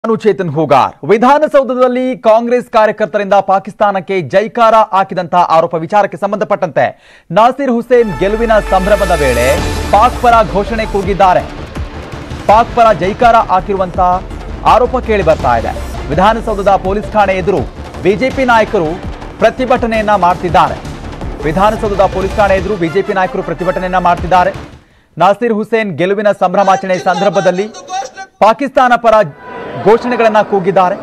ನಾನು ಚೇತನ್ ಹೂಗಾರ್ ವಿಧಾನಸೌಧದಲ್ಲಿ ಕಾಂಗ್ರೆಸ್ ಕಾರ್ಯಕರ್ತರಿಂದ ಪಾಕಿಸ್ತಾನಕ್ಕೆ ಜೈಕಾರ ಹಾಕಿದಂತಹ ಆರೋಪ ವಿಚಾರಕ್ಕೆ ಸಂಬಂಧಪಟ್ಟಂತೆ ನಾಸಿರ್ ಹುಸೇನ್ ಗೆಲುವಿನ ಸಂಭ್ರಮದ ವೇಳೆ ಪಾಕ್ ಪರ ಘೋಷಣೆ ಕೂಗಿದ್ದಾರೆ ಪಾಕ್ ಪರ ಜೈಕಾರ ಹಾಕಿರುವಂತಹ ಆರೋಪ ಕೇಳಿ ಬರ್ತಾ ಇದೆ ವಿಧಾನಸೌಧದ ಪೊಲೀಸ್ ಠಾಣೆ ಎದುರು ಬಿಜೆಪಿ ನಾಯಕರು ಪ್ರತಿಭಟನೆಯನ್ನ ಮಾಡ್ತಿದ್ದಾರೆ ವಿಧಾನಸೌಧದ ಪೊಲೀಸ್ ಠಾಣೆ ಎದುರು ಬಿಜೆಪಿ ನಾಯಕರು ಪ್ರತಿಭಟನೆಯನ್ನ ಮಾಡ್ತಿದ್ದಾರೆ ನಾಸಿರ್ ಹುಸೇನ್ ಗೆಲುವಿನ ಸಂಭ್ರಮಾಚರಣೆ ಸಂದರ್ಭದಲ್ಲಿ ಪಾಕಿಸ್ತಾನ ಪರ ಘೋಷಣೆಗಳನ್ನ ಕೂಗಿದ್ದಾರೆ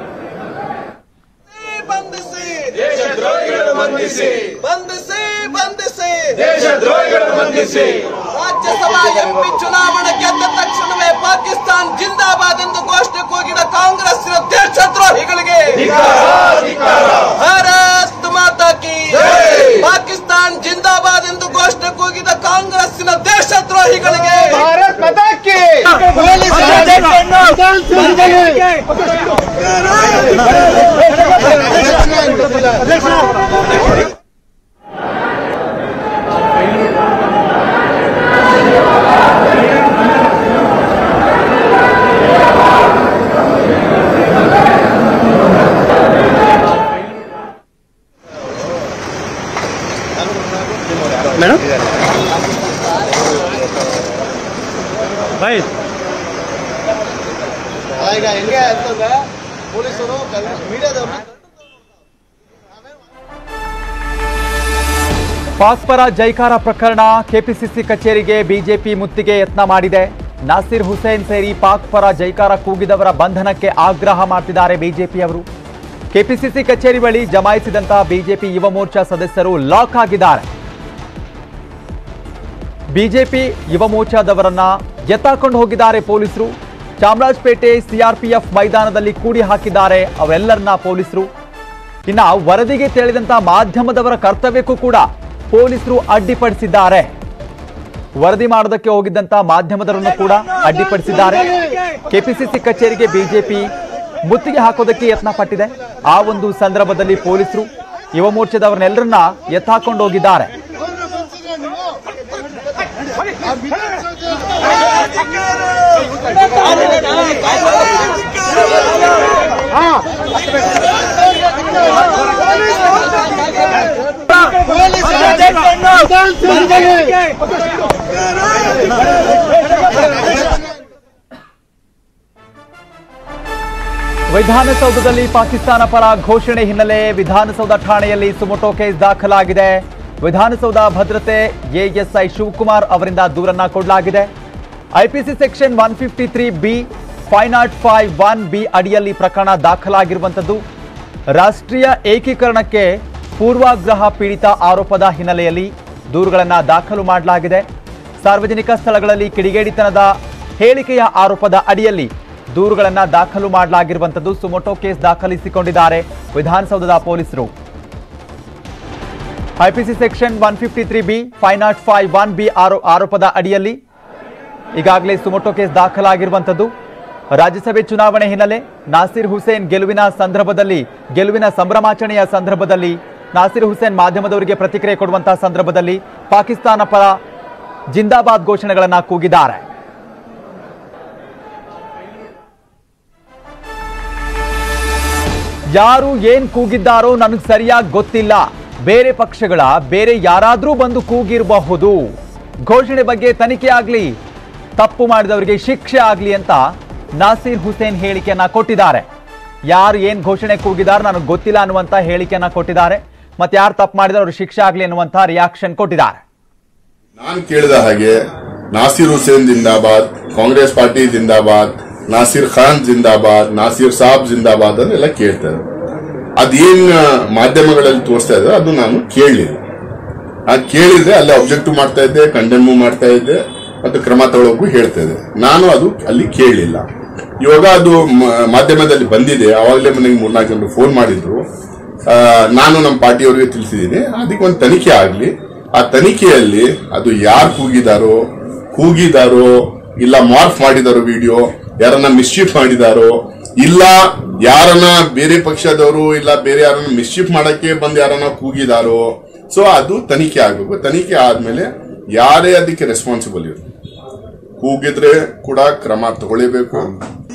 ಬಂಧಿಸಿ ದೇಶದ್ರೋಹಿಗಳನ್ನು ಬಂಧಿಸಿ ಬಂಧಿಸಿ ಬಂಧಿಸಿ ದೇಶದ್ರೋಹಿಗಳನ್ನು ಬಂಧಿಸಿ ರಾಜ್ಯಸಭಾ ಎಂಪಿ ಚುನಾವಣೆ ಗೆದ್ದ ತಕ್ಷಣವೇ ಪಾಕಿಸ್ತಾನ್ ಜಿಂದಾಬಾದ್ ಎಂದು ಘೋಷಣೆ ಕೂಗಿದ ಕಾಂಗ್ರೆಸ್ಸಿನ ದೇಶದ್ರೋಹಿಗಳಿಗೆ ಭಾರತ್ ಮಾತಾ ಕಿ ಪಾಕಿಸ್ತಾನ್ ಜಿಂದಾಬಾದ್ ಎಂದು ಘೋಷಣೆ ಕೂಗಿದ ಕಾಂಗ್ರೆಸ್ಸಿನ ದೇಶದ್ರೋಹಿಗಳಿಗೆ ಭಾರತ್ ಮಾತಾ ಕಿ ಈಗ ಹೆಂಗೆ ಅಂತಂದ್ರೆ ಪೊಲೀಸರು ಮೀಡಿಯಾದವರು ಪಾಕ್ ಪರ ಜೈಕಾರ ಪ್ರಕರಣ ಕೆಪಿಸಿಸಿ ಕಚೇರಿಗೆ ಬಿಜೆಪಿ ಮುತ್ತಿಗೆ ಯತ್ನ ಮಾಡಿದೆ ನಾಸಿರ್ ಹುಸೇನ್ ಸೇರಿ ಪಾಕ್ ಪರ ಜೈಕಾರ ಕೂಗಿದವರ ಬಂಧನಕ್ಕೆ ಆಗ್ರಹ ಮಾಡ್ತಿದ್ದಾರೆ ಬಿಜೆಪಿಯವರು ಕೆಪಿಸಿಸಿ ಕಚೇರಿ ಬಳಿ ಜಮಾಯಿಸಿದಂತಹ ಬಿಜೆಪಿ ಯುವ ಮೋರ್ಚಾ ಸದಸ್ಯರು ಲಾಕ್ ಆಗಿದ್ದಾರೆ ಬಿಜೆಪಿ ಯುವ ಮೋರ್ಚಾದವರನ್ನ ಎತ್ತಾಕೊಂಡು ಹೋಗಿದ್ದಾರೆ ಪೊಲೀಸರು ಚಾಮರಾಜಪೇಟೆ ಸಿಆರ್ಪಿಎಫ್ ಮೈದಾನದಲ್ಲಿ ಕೂಡಿ ಹಾಕಿದ್ದಾರೆ ಅವೆಲ್ಲರನ್ನ ಪೊಲೀಸರು ಇನ್ನ ವರದಿಗೆ ತಿಳಿದಂತ ಮಾಧ್ಯಮದವರ ಕರ್ತವ್ಯಕ್ಕೂ ಕೂಡ ಪೊಲೀಸರು ಅಡ್ಡಿಪಡಿಸಿದ್ದಾರೆ ವರದಿ ಮಾಡೋದಕ್ಕೆ ಹೋಗಿದ್ದಂತ ಮಾಧ್ಯಮದವರನ್ನು ಕೂಡ ಅಡ್ಡಿಪಡಿಸಿದ್ದಾರೆ ಕೆಪಿಸಿಸಿ ಕಚೇರಿಗೆ ಬಿಜೆಪಿ ಮುತ್ತಿಗೆ ಹಾಕೋದಕ್ಕೆ ಯತ್ನ ಪಟ್ಟಿದೆ ಆ ಒಂದು ಸಂದರ್ಭದಲ್ಲಿ ಪೊಲೀಸರು ಯುವ ಮೋರ್ಚಾದವರನ್ನೆಲ್ಲರನ್ನ ಎತ್ತಾಕೊಂಡು ಹೋಗಿದ್ದಾರೆ ವಿಧಾನಸೌಧದಲ್ಲಿ ಪಾಕಿಸ್ತಾನ ಪರ ಘೋಷಣೆ ಹಿನ್ನೆಲೆ ವಿಧಾನಸೌಧ ಠಾಣೆಯಲ್ಲಿ ಸುಮೋಟೋ ಕೇಸ್ ದಾಖಲಾಗಿದೆ ವಿಧಾನಸೌಧ ಭದ್ರತೆ ಎಎಸ್ಐ ಶಿವಕುಮಾರ್ ಅವರಿಂದ ದೂರನ್ನ ಕೊಡಲಾಗಿದೆ IPC section one fifty three B five naught five one B ಅಡಿಯಲ್ಲಿ ಪ್ರಕರಣ ದಾಖಲಾಗಿರುವಂಥದ್ದು ರಾಷ್ಟ್ರೀಯ ಏಕೀಕರಣಕ್ಕೆ ಪೂರ್ವಾಗ್ರಹ ಪೀಡಿತ ಆರೋಪದ ಹಿನ್ನೆಲೆಯಲ್ಲಿ ದೂರುಗಳನ್ನು ದಾಖಲು ಮಾಡಲಾಗಿದೆ ಸಾರ್ವಜನಿಕ ಸ್ಥಳಗಳಲ್ಲಿ ಕಿಡಿಗೇಡಿತನದ ಹೇಳಿಕೆಯ ಆರೋಪದ ಅಡಿಯಲ್ಲಿ ದೂರುಗಳನ್ನು ದಾಖಲು ಮಾಡಲಾಗಿರುವಂಥದ್ದು ಸುಮೋಟೋ ಕೇಸ್ ದಾಖಲಿಸಿಕೊಂಡಿದ್ದಾರೆ ವಿಧಾನಸೌಧದ ಪೊಲೀಸರು IPC section one fifty three B five naught five one B ಆರೋ ಆರೋಪದ ಅಡಿಯಲ್ಲಿ ಈಗಾಗಲೇ ಸುಮೋಟೋ ಕೇಸ್ ದಾಖಲಾಗಿರುವಂಥದ್ದು ರಾಜ್ಯಸಭೆ ಚುನಾವಣೆ ಹಿನ್ನೆಲೆ ನಾಸಿರ್ ಹುಸೇನ್ ಗೆಲುವಿನ ಸಂದರ್ಭದಲ್ಲಿ ಗೆಲುವಿನ ಸಂಭ್ರಮಾಚರಣೆಯ ಸಂದರ್ಭದಲ್ಲಿ ನಾಸಿರ್ ಹುಸೇನ್ ಮಾಧ್ಯಮದವರಿಗೆ ಪ್ರತಿಕ್ರಿಯೆ ಕೊಡುವಂತಹ ಸಂದರ್ಭದಲ್ಲಿ ಪಾಕಿಸ್ತಾನ ಪರ ಜಿಂದಾಬಾದ್ ಘೋಷಣೆಗಳನ್ನ ಕೂಗಿದ್ದಾರೆ ಯಾರು ಏನ್ ಕೂಗಿದ್ದಾರೋ ನನಗೆ ಸರಿಯಾಗಿ ಗೊತ್ತಿಲ್ಲ ಬೇರೆ ಪಕ್ಷಗಳ ಬೇರೆ ಯಾರಾದ್ರೂ ಬಂದು ಕೂಗಿರಬಹುದು ಘೋಷಣೆ ಬಗ್ಗೆ ತನಿಖೆ ಆಗ್ಲಿ ತಪ್ಪು ಮಾಡಿದವರಿಗೆ ಶಿಕ್ಷೆ ಆಗ್ಲಿ ಅಂತ ನಾಸೀರ್ ಹುಸೇನ್ ಹೇಳಿಕೆಯನ್ನ ಕೊಟ್ಟಿದ್ದಾರೆ ಯಾರು ಏನ್ ಘೋಷಣೆ ಕೂಗಿದಾರೋ ನನಗೆ ಗೊತ್ತಿಲ್ಲ ಅನ್ನುವಂತ ಹೇಳಿಕೆಯನ್ನ ಕೊಟ್ಟಿದ್ದಾರೆ ಮತ್ತೆ ಯಾರು ತಪ್ಪು ಮಾಡಿದ್ರೆ ಅವ್ರಿಗೆ ಶಿಕ್ಷೆ ಆಗ್ಲಿ ಅನ್ನುವಂತ ರಿಯಾಕ್ಷನ್ ಕೊಟ್ಟಿದ್ದಾರೆ ನಾನು ಕೇಳಿದ ಹಾಗೆ ನಾಸಿರ್ ಹುಸೇನ್ ಜಿಂದಾಬಾದ್ ಕಾಂಗ್ರೆಸ್ ಪಾರ್ಟಿ ಜಿಂದಾಬಾದ್ ನಾಸಿರ್ ಖಾನ್ ಜಿಂದಾಬಾದ್ ನಾಸಿರ್ ಸಾಬ್ ಜಿಂದಾಬಾದ್ ಅಂತೆಲ್ಲ ಕೇಳ್ತಾರೆ ಅದೇನ್ ಮಾಧ್ಯಮಗಳಲ್ಲಿ ತೋರಿಸ್ತಾ ಇದ್ದಾರೆ ಅದು ನಾನು ಕೇಳಲಿಲ್ಲ ನಾನು ಕೇಳಿದ್ರೆ ಅಲ್ಲಿ ಅಬ್ಜೆಕ್ಟಿವ್ ಮಾಡ್ತಾ ಇದ್ದೆ ಕಂಡೆಮ್ ಮಾಡ್ತಾ ಇದ್ದೆ ಮತ್ತು ಕ್ರಮ ತಗೊಳ್ಳೋಕು ಹೇಳ್ತಾ ಇದ್ದೆ ನಾನು ಅದು ಅಲ್ಲಿ ಕೇಳಲಿಲ್ಲ ಇವಾಗ ಅದು ಮ- ಮಾಧ್ಯಮದಲ್ಲಿ ಬಂದಿದೆ ಅವಾಗಲೇ ಮನೆಗೆ ಮೂರ್ನಾಲ್ಕು ಜನರು ಫೋನ್ ಮಾಡಿದ್ರು ಆ, ನಾನು ನಮ್ಮ ಪಾರ್ಟಿಯವರಿಗೆ ತಿಳಿಸಿದ್ದೀನಿ ಅದಕ್ಕೆ ಒಂದು ತನಿಖೆ ಆಗಲಿ ಆ ತನಿಖೆಯಲ್ಲಿ ಅದು ಯಾರು ಕೂಗಿದಾರೋ ಕೂಗಿದಾರೋ ಇಲ್ಲ ಮಾರ್ಫ್ ಮಾಡಿದಾರೋ ವಿಡಿಯೋ ಯಾರನ್ನ ಮಿಸ್ಚೀಫ್ ಮಾಡಿದಾರೋ ಇಲ್ಲ ಯಾರನ್ನ ಬೇರೆ ಪಕ್ಷದವರು ಇಲ್ಲ ಬೇರೆ ಯಾರನ್ನ ಮಿಸ್ಚೀಫ್ ಮಾಡಕ್ಕೆ ಬಂದು ಯಾರನ್ನ ಕೂಗಿದಾರೋ ಸೊ ಅದು ತನಿಖೆ ಆಗಬೇಕು ತನಿಖೆ ಆದ್ಮೇಲೆ ಯಾರೇ ಅದಕ್ಕೆ ರೆಸ್ಪಾನ್ಸಿಬಲ್ ಇರು ಕೂಗಿದ್ರೆ ಕೂಡ ಕ್ರಮ ತಗೊಳ್ಳೇಬೇಕು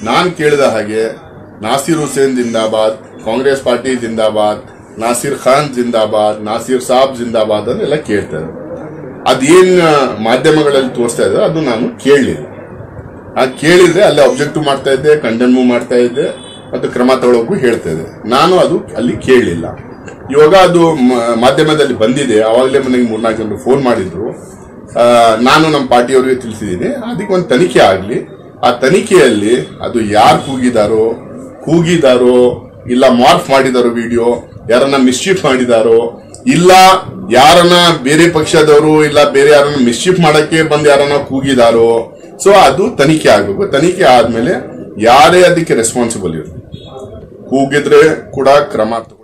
ನಾನು ಕೇಳಿದ ಹಾಗೆ ನಾಸಿರ್ ಹುಸೇನ್ ಜಿಂದಾಬಾದ್ ಕಾಂಗ್ರೆಸ್ ಪಾರ್ಟಿ ಜಿಂದಾಬಾದ್ ನಾಸಿರ್ ಖಾನ್ ಜಿಂದಾಬಾದ್ ನಾಸಿರ್ ಸಾಬ್ ಜಿಂದಾಬಾದ್ ಅಂತೆಲ್ಲ ಕೇಳ್ತಾರೆ ಅದೇನ್ ಮಾಧ್ಯಮಗಳಲ್ಲಿ ತೋರಿಸ್ತಾ ಇದ್ದಾರೆ ಅದು ನಾನು ಕೇಳಲಿಲ್ಲ ಆ ಕೇಳಿದ್ರೆ ಅಲ್ಲೇ ಅಬ್ಜೆಕ್ಟಿವ್ ಮಾಡ್ತಾ ಇದ್ದೆ ಕಂಡೆನ್ಮೂ ಮಾಡ್ತಾ ಇದ್ದೆ ಮತ್ತು ಕ್ರಮ ತಗೊಳ್ಳೋಕು ಹೇಳ್ತಾ ಇದ್ದೆ ನಾನು ಅದು ಅಲ್ಲಿ ಕೇಳಲಿಲ್ಲ ಇವಾಗ ಅದು ಮ- ಮಾಧ್ಯಮದಲ್ಲಿ ಬಂದಿದೆ ಅವಾಗಲೇ ನನಗೆ ಮೂರ್ನಾಲ್ಕು ಜನರು ಫೋನ್ ಮಾಡಿದ್ರು ಆ, ನಾನು ನಮ್ಮ ಪಾರ್ಟಿಯವರಿಗೆ ತಿಳಿಸಿದ್ದೀನಿ ಅದಕ್ಕೆ ಒಂದು ತನಿಖೆ ಆಗಲಿ ಆ ತನಿಖೆಯಲ್ಲಿ ಅದು ಯಾರು ಕೂಗಿದಾರೋ ಕೂಗಿದಾರೋ ಇಲ್ಲ ಮಾರ್ಫ್ ಮಾಡಿದಾರೋ ವಿಡಿಯೋ ಯಾರನ್ನ ಮಿಸ್ಚೀಫ್ ಮಾಡಿದಾರೋ ಇಲ್ಲ ಯಾರನ್ನ ಬೇರೆ ಪಕ್ಷದವರು ಇಲ್ಲ ಬೇರೆ ಯಾರನ್ನ ಮಿಸ್ಚೀಫ್ ಮಾಡಕ್ಕೆ ಬಂದು ಯಾರನ್ನ ಕೂಗಿದಾರೋ ಸೊ ಅದು ತನಿಖೆ ಆಗಬೇಕು ತನಿಖೆ ಆದ್ಮೇಲೆ ಯಾರೇ ಅದಕ್ಕೆ ರೆಸ್ಪಾನ್ಸಿಬಲ್ ಇರುತ್ತೆ ಕೂಗಿದ್ರೆ ಕೂಡ ಕ್ರಮ ತಗೊಳ್ಳಿ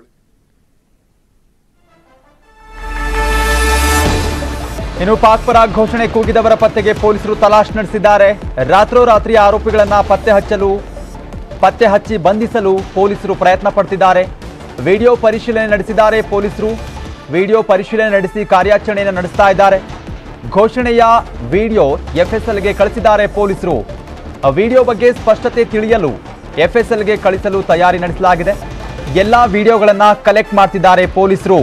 ಇನ್ನು ಪಾಕ್ ಪರ ಘೋಷಣೆ ಕೂಗಿದವರ ಪತ್ತೆಗೆ ಪೊಲೀಸರು ತಲಾಶ್ ನಡೆಸಿದ್ದಾರೆ ರಾತ್ರೋರಾತ್ರಿ ಆರೋಪಿಗಳನ್ನ ಪತ್ತೆ ಹಚ್ಚಲು ಪತ್ತೆ ಹಚ್ಚಿ ಬಂಧಿಸಲು ಪೊಲೀಸರು ಪ್ರಯತ್ನ ಪಡ್ತಿದ್ದಾರೆ ವಿಡಿಯೋ ಪರಿಶೀಲನೆ ನಡೆಸಿದ್ದಾರೆ ಪೊಲೀಸರು ವಿಡಿಯೋ ಪರಿಶೀಲನೆ ನಡೆಸಿ ಕಾರ್ಯಾಚರಣೆಯನ್ನು ನಡೆಸ್ತಾ ಇದ್ದಾರೆ ಘೋಷಣೆಯ ವಿಡಿಯೋ ಎಫ್ಎಸ್ಎಲ್ಗೆ ಕಳಿಸಿದ್ದಾರೆ ಪೊಲೀಸರು ಆ ವಿಡಿಯೋ ಬಗ್ಗೆ ಸ್ಪಷ್ಟತೆ ತಿಳಿಯಲು ಎಫ್ಎಸ್ಎಲ್ಗೆ ಕಳಿಸಲು ತಯಾರಿ ನಡೆಸಲಾಗಿದೆ ಎಲ್ಲಾ ವಿಡಿಯೋಗಳನ್ನ ಕಲೆಕ್ಟ್ ಮಾಡ್ತಿದ್ದಾರೆ ಪೊಲೀಸರು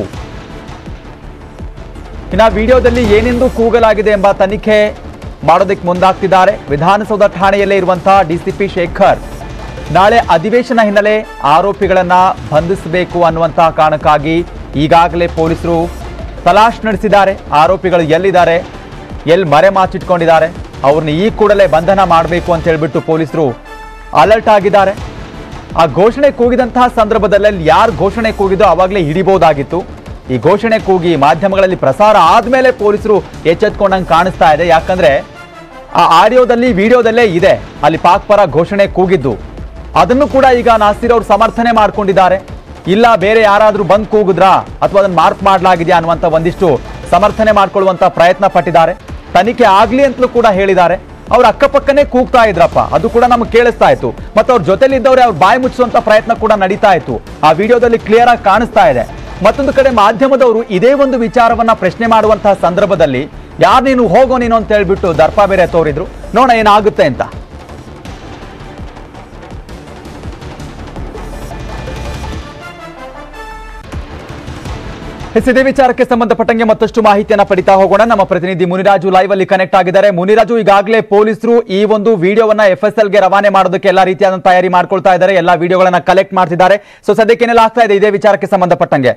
ಇನ್ನ ವಿಡಿಯೋದಲ್ಲಿ ಏನೆಂದು ಕೂಗಲಾಗಿದೆ ಎಂಬ ತನಿಖೆ ಮಾಡೋದಕ್ಕೆ ಮುಂದಾಗ್ತಿದ್ದಾರೆ ವಿಧಾನಸೌಧ ಠಾಣೆಯಲ್ಲೇ ಇರುವಂತಹ ಡಿಸಿಪಿ ಶೇಖರ್ ನಾಳೆ ಅಧಿವೇಶನ ಹಿನ್ನೆಲೆ ಆರೋಪಿಗಳನ್ನ ಬಂಧಿಸಬೇಕು ಅನ್ನುವಂತಹ ಕಾರಣಕ್ಕಾಗಿ ಈಗಾಗಲೇ ಪೊಲೀಸರು ತಲಾಶ್ ನಡೆಸಿದ್ದಾರೆ ಆರೋಪಿಗಳು ಎಲ್ಲಿದ್ದಾರೆ ಎಲ್ಲಿ ಮರೆ ಮಾಚಿಟ್ಕೊಂಡಿದ್ದಾರೆ ಅವ್ರನ್ನ ಈ ಕೂಡಲೇ ಬಂಧನ ಮಾಡಬೇಕು ಅಂತ ಹೇಳ್ಬಿಟ್ಟು ಪೊಲೀಸರು ಅಲರ್ಟ್ ಆಗಿದ್ದಾರೆ ಆ ಘೋಷಣೆ ಕೂಗಿದಂತಹ ಸಂದರ್ಭದಲ್ಲಿ ಯಾರು ಘೋಷಣೆ ಕೂಗಿದೋ ಅವಾಗಲೇ ಹಿಡಿಬಹುದಾಗಿತ್ತು ಈ ಘೋಷಣೆ ಕೂಗಿ ಮಾಧ್ಯಮಗಳಲ್ಲಿ ಪ್ರಸಾರ ಆದ್ಮೇಲೆ ಪೊಲೀಸರು ಎಚ್ಚೆತ್ಕೊಂಡಂಗೆ ಕಾಣಿಸ್ತಾ ಇದೆ ಯಾಕಂದ್ರೆ ಆ ಆಡಿಯೋದಲ್ಲಿ ವಿಡಿಯೋದಲ್ಲೇ ಇದೆ ಅಲ್ಲಿ ಪಾಕ್ ಪರ ಘೋಷಣೆ ಕೂಗಿದ್ದು ಅದನ್ನು ಕೂಡ ಈಗ ನಾಸಿರ್ ಅವರು ಸಮರ್ಥನೆ ಮಾಡ್ಕೊಂಡಿದ್ದಾರೆ ಇಲ್ಲ ಬೇರೆ ಯಾರಾದ್ರೂ ಬಂದ್ ಕೂಗಿದ್ರಾ ಅಥವಾ ಅದನ್ನ ಮಾರ್ಕ್ ಮಾಡಲಾಗಿದೆಯಾ ಅನ್ನುವಂತ ಒಂದಿಷ್ಟು ಸಮರ್ಥನೆ ಮಾಡ್ಕೊಳ್ಳುವಂತ ಪ್ರಯತ್ನ ಪಟ್ಟಿದ್ದಾರೆ ತನಿಖೆ ಆಗ್ಲಿ ಅಂತಲೂ ಕೂಡ ಹೇಳಿದ್ದಾರೆ ಅವ್ರ ಅಕ್ಕಪಕ್ಕನೇ ಕೂಗ್ತಾ ಇದ್ರಪ್ಪ ಅದು ಕೂಡ ನಮ್ಗೆ ಕೇಳಿಸ್ತಾ ಇತ್ತು ಮತ್ತೆ ಅವ್ರ ಜೊತೆಲಿದ್ದವ್ರೆ ಅವ್ರ ಬಾಯಿ ಮುಚ್ಚುವಂತ ಪ್ರಯತ್ನ ಕೂಡ ನಡೀತಾ ಇತ್ತು ಆ ವಿಡಿಯೋದಲ್ಲಿ ಕ್ಲಿಯರ್ ಆಗಿ ಕಾಣಿಸ್ತಾ ಇದೆ ಮತ್ತೊಂದು ಕಡೆ ಮಾಧ್ಯಮದವರು ಇದೇ ಒಂದು ವಿಚಾರವನ್ನ ಪ್ರಶ್ನೆ ಮಾಡುವಂತಹ ಸಂದರ್ಭದಲ್ಲಿ ಯಾರು ನೀನು ಹೋಗೋ ನೀನು ಅಂತ ಹೇಳ್ಬಿಟ್ಟು ದರ್ಪ ಬೇರೆ ತೋರಿದ್ರು ನೋಡ ಏನಾಗುತ್ತೆ ಅಂತ ಎಸ್, ಇದೇ ವಿಚಾರಕ್ಕೆ ಸಂಬಂಧಪಟ್ಟಂಗೆ ಮತ್ತಷ್ಟು ಮಾಹಿತಿಯನ್ನ ಪಡಿತಾ ಹೋಗೋಣ ನಮ್ಮ ಪ್ರತಿನಿಧಿ ಮುನಿರಾಜು ಲೈವ್ ಅಲ್ಲಿ ಕನೆಕ್ಟ್ ಆಗಿದ್ದಾರೆ ಮುನಿರಾಜು ಈಗಾಗಲೇ ಪೊಲೀಸರು ಈ ಒಂದು ವಿಡಿಯೋವನ್ನ ಎಫ್ ಎಸ್ ಎಲ್ ಗೆ ರವಾನೆ ಮಾಡೋದಕ್ಕೆ ಎಲ್ಲಾ ರೀತಿಯಾದ ತಯಾರಿ ಮಾಡ್ಕೊಳ್ತಾ ಇದ್ದಾರೆ ಎಲ್ಲಾ ವಿಡಿಯೋಗಳನ್ನ ಕಲೆಕ್ಟ್ ಮಾಡ್ತಿದ್ದಾರೆ ಸೊ ಸದ್ಯಕ್ಕೆ ಏನೆಲ್ಲ ಆಗ್ತಾ ಇದೆ ಇದೇ ವಿಚಾರಕ್ಕೆ ಸಂಬಂಧಪಟ್ಟಂಗೆ